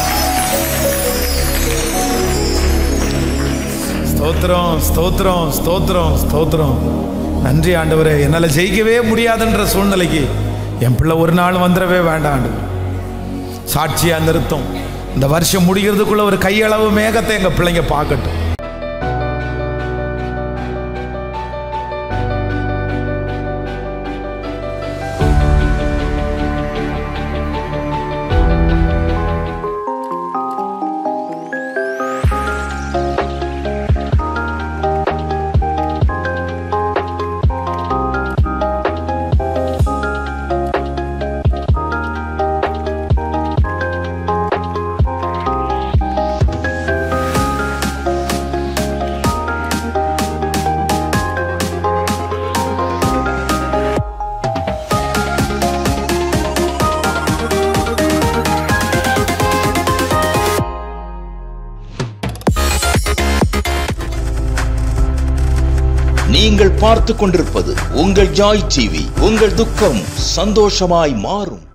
ஸ்தோத்திரம் ஸ்தோத்திரம் ஸ்தோத்திரம் ஸ்தோத்திரம் நன்றி ஆண்டவரே என்னால் ஜெயிக்கவே முடியாதுன்ற சூழ்நிலைக்கு என் பிள்ளை ஒரு நாள் வந்துடவே வேண்டாம் ஆண்டவர் சாட்சியா நிறுத்தம் இந்த வருஷம் முடிகிறதுக்குள்ள ஒரு கையளவு மேகத்தை எங்க பிள்ளைங்க பார்க்கட்டும் நீங்கள் பார்த்துக் கொண்டிருப்பது உங்கள் ஜாய் டிவி உங்கள் துக்கம் சந்தோஷமாய் மாறும்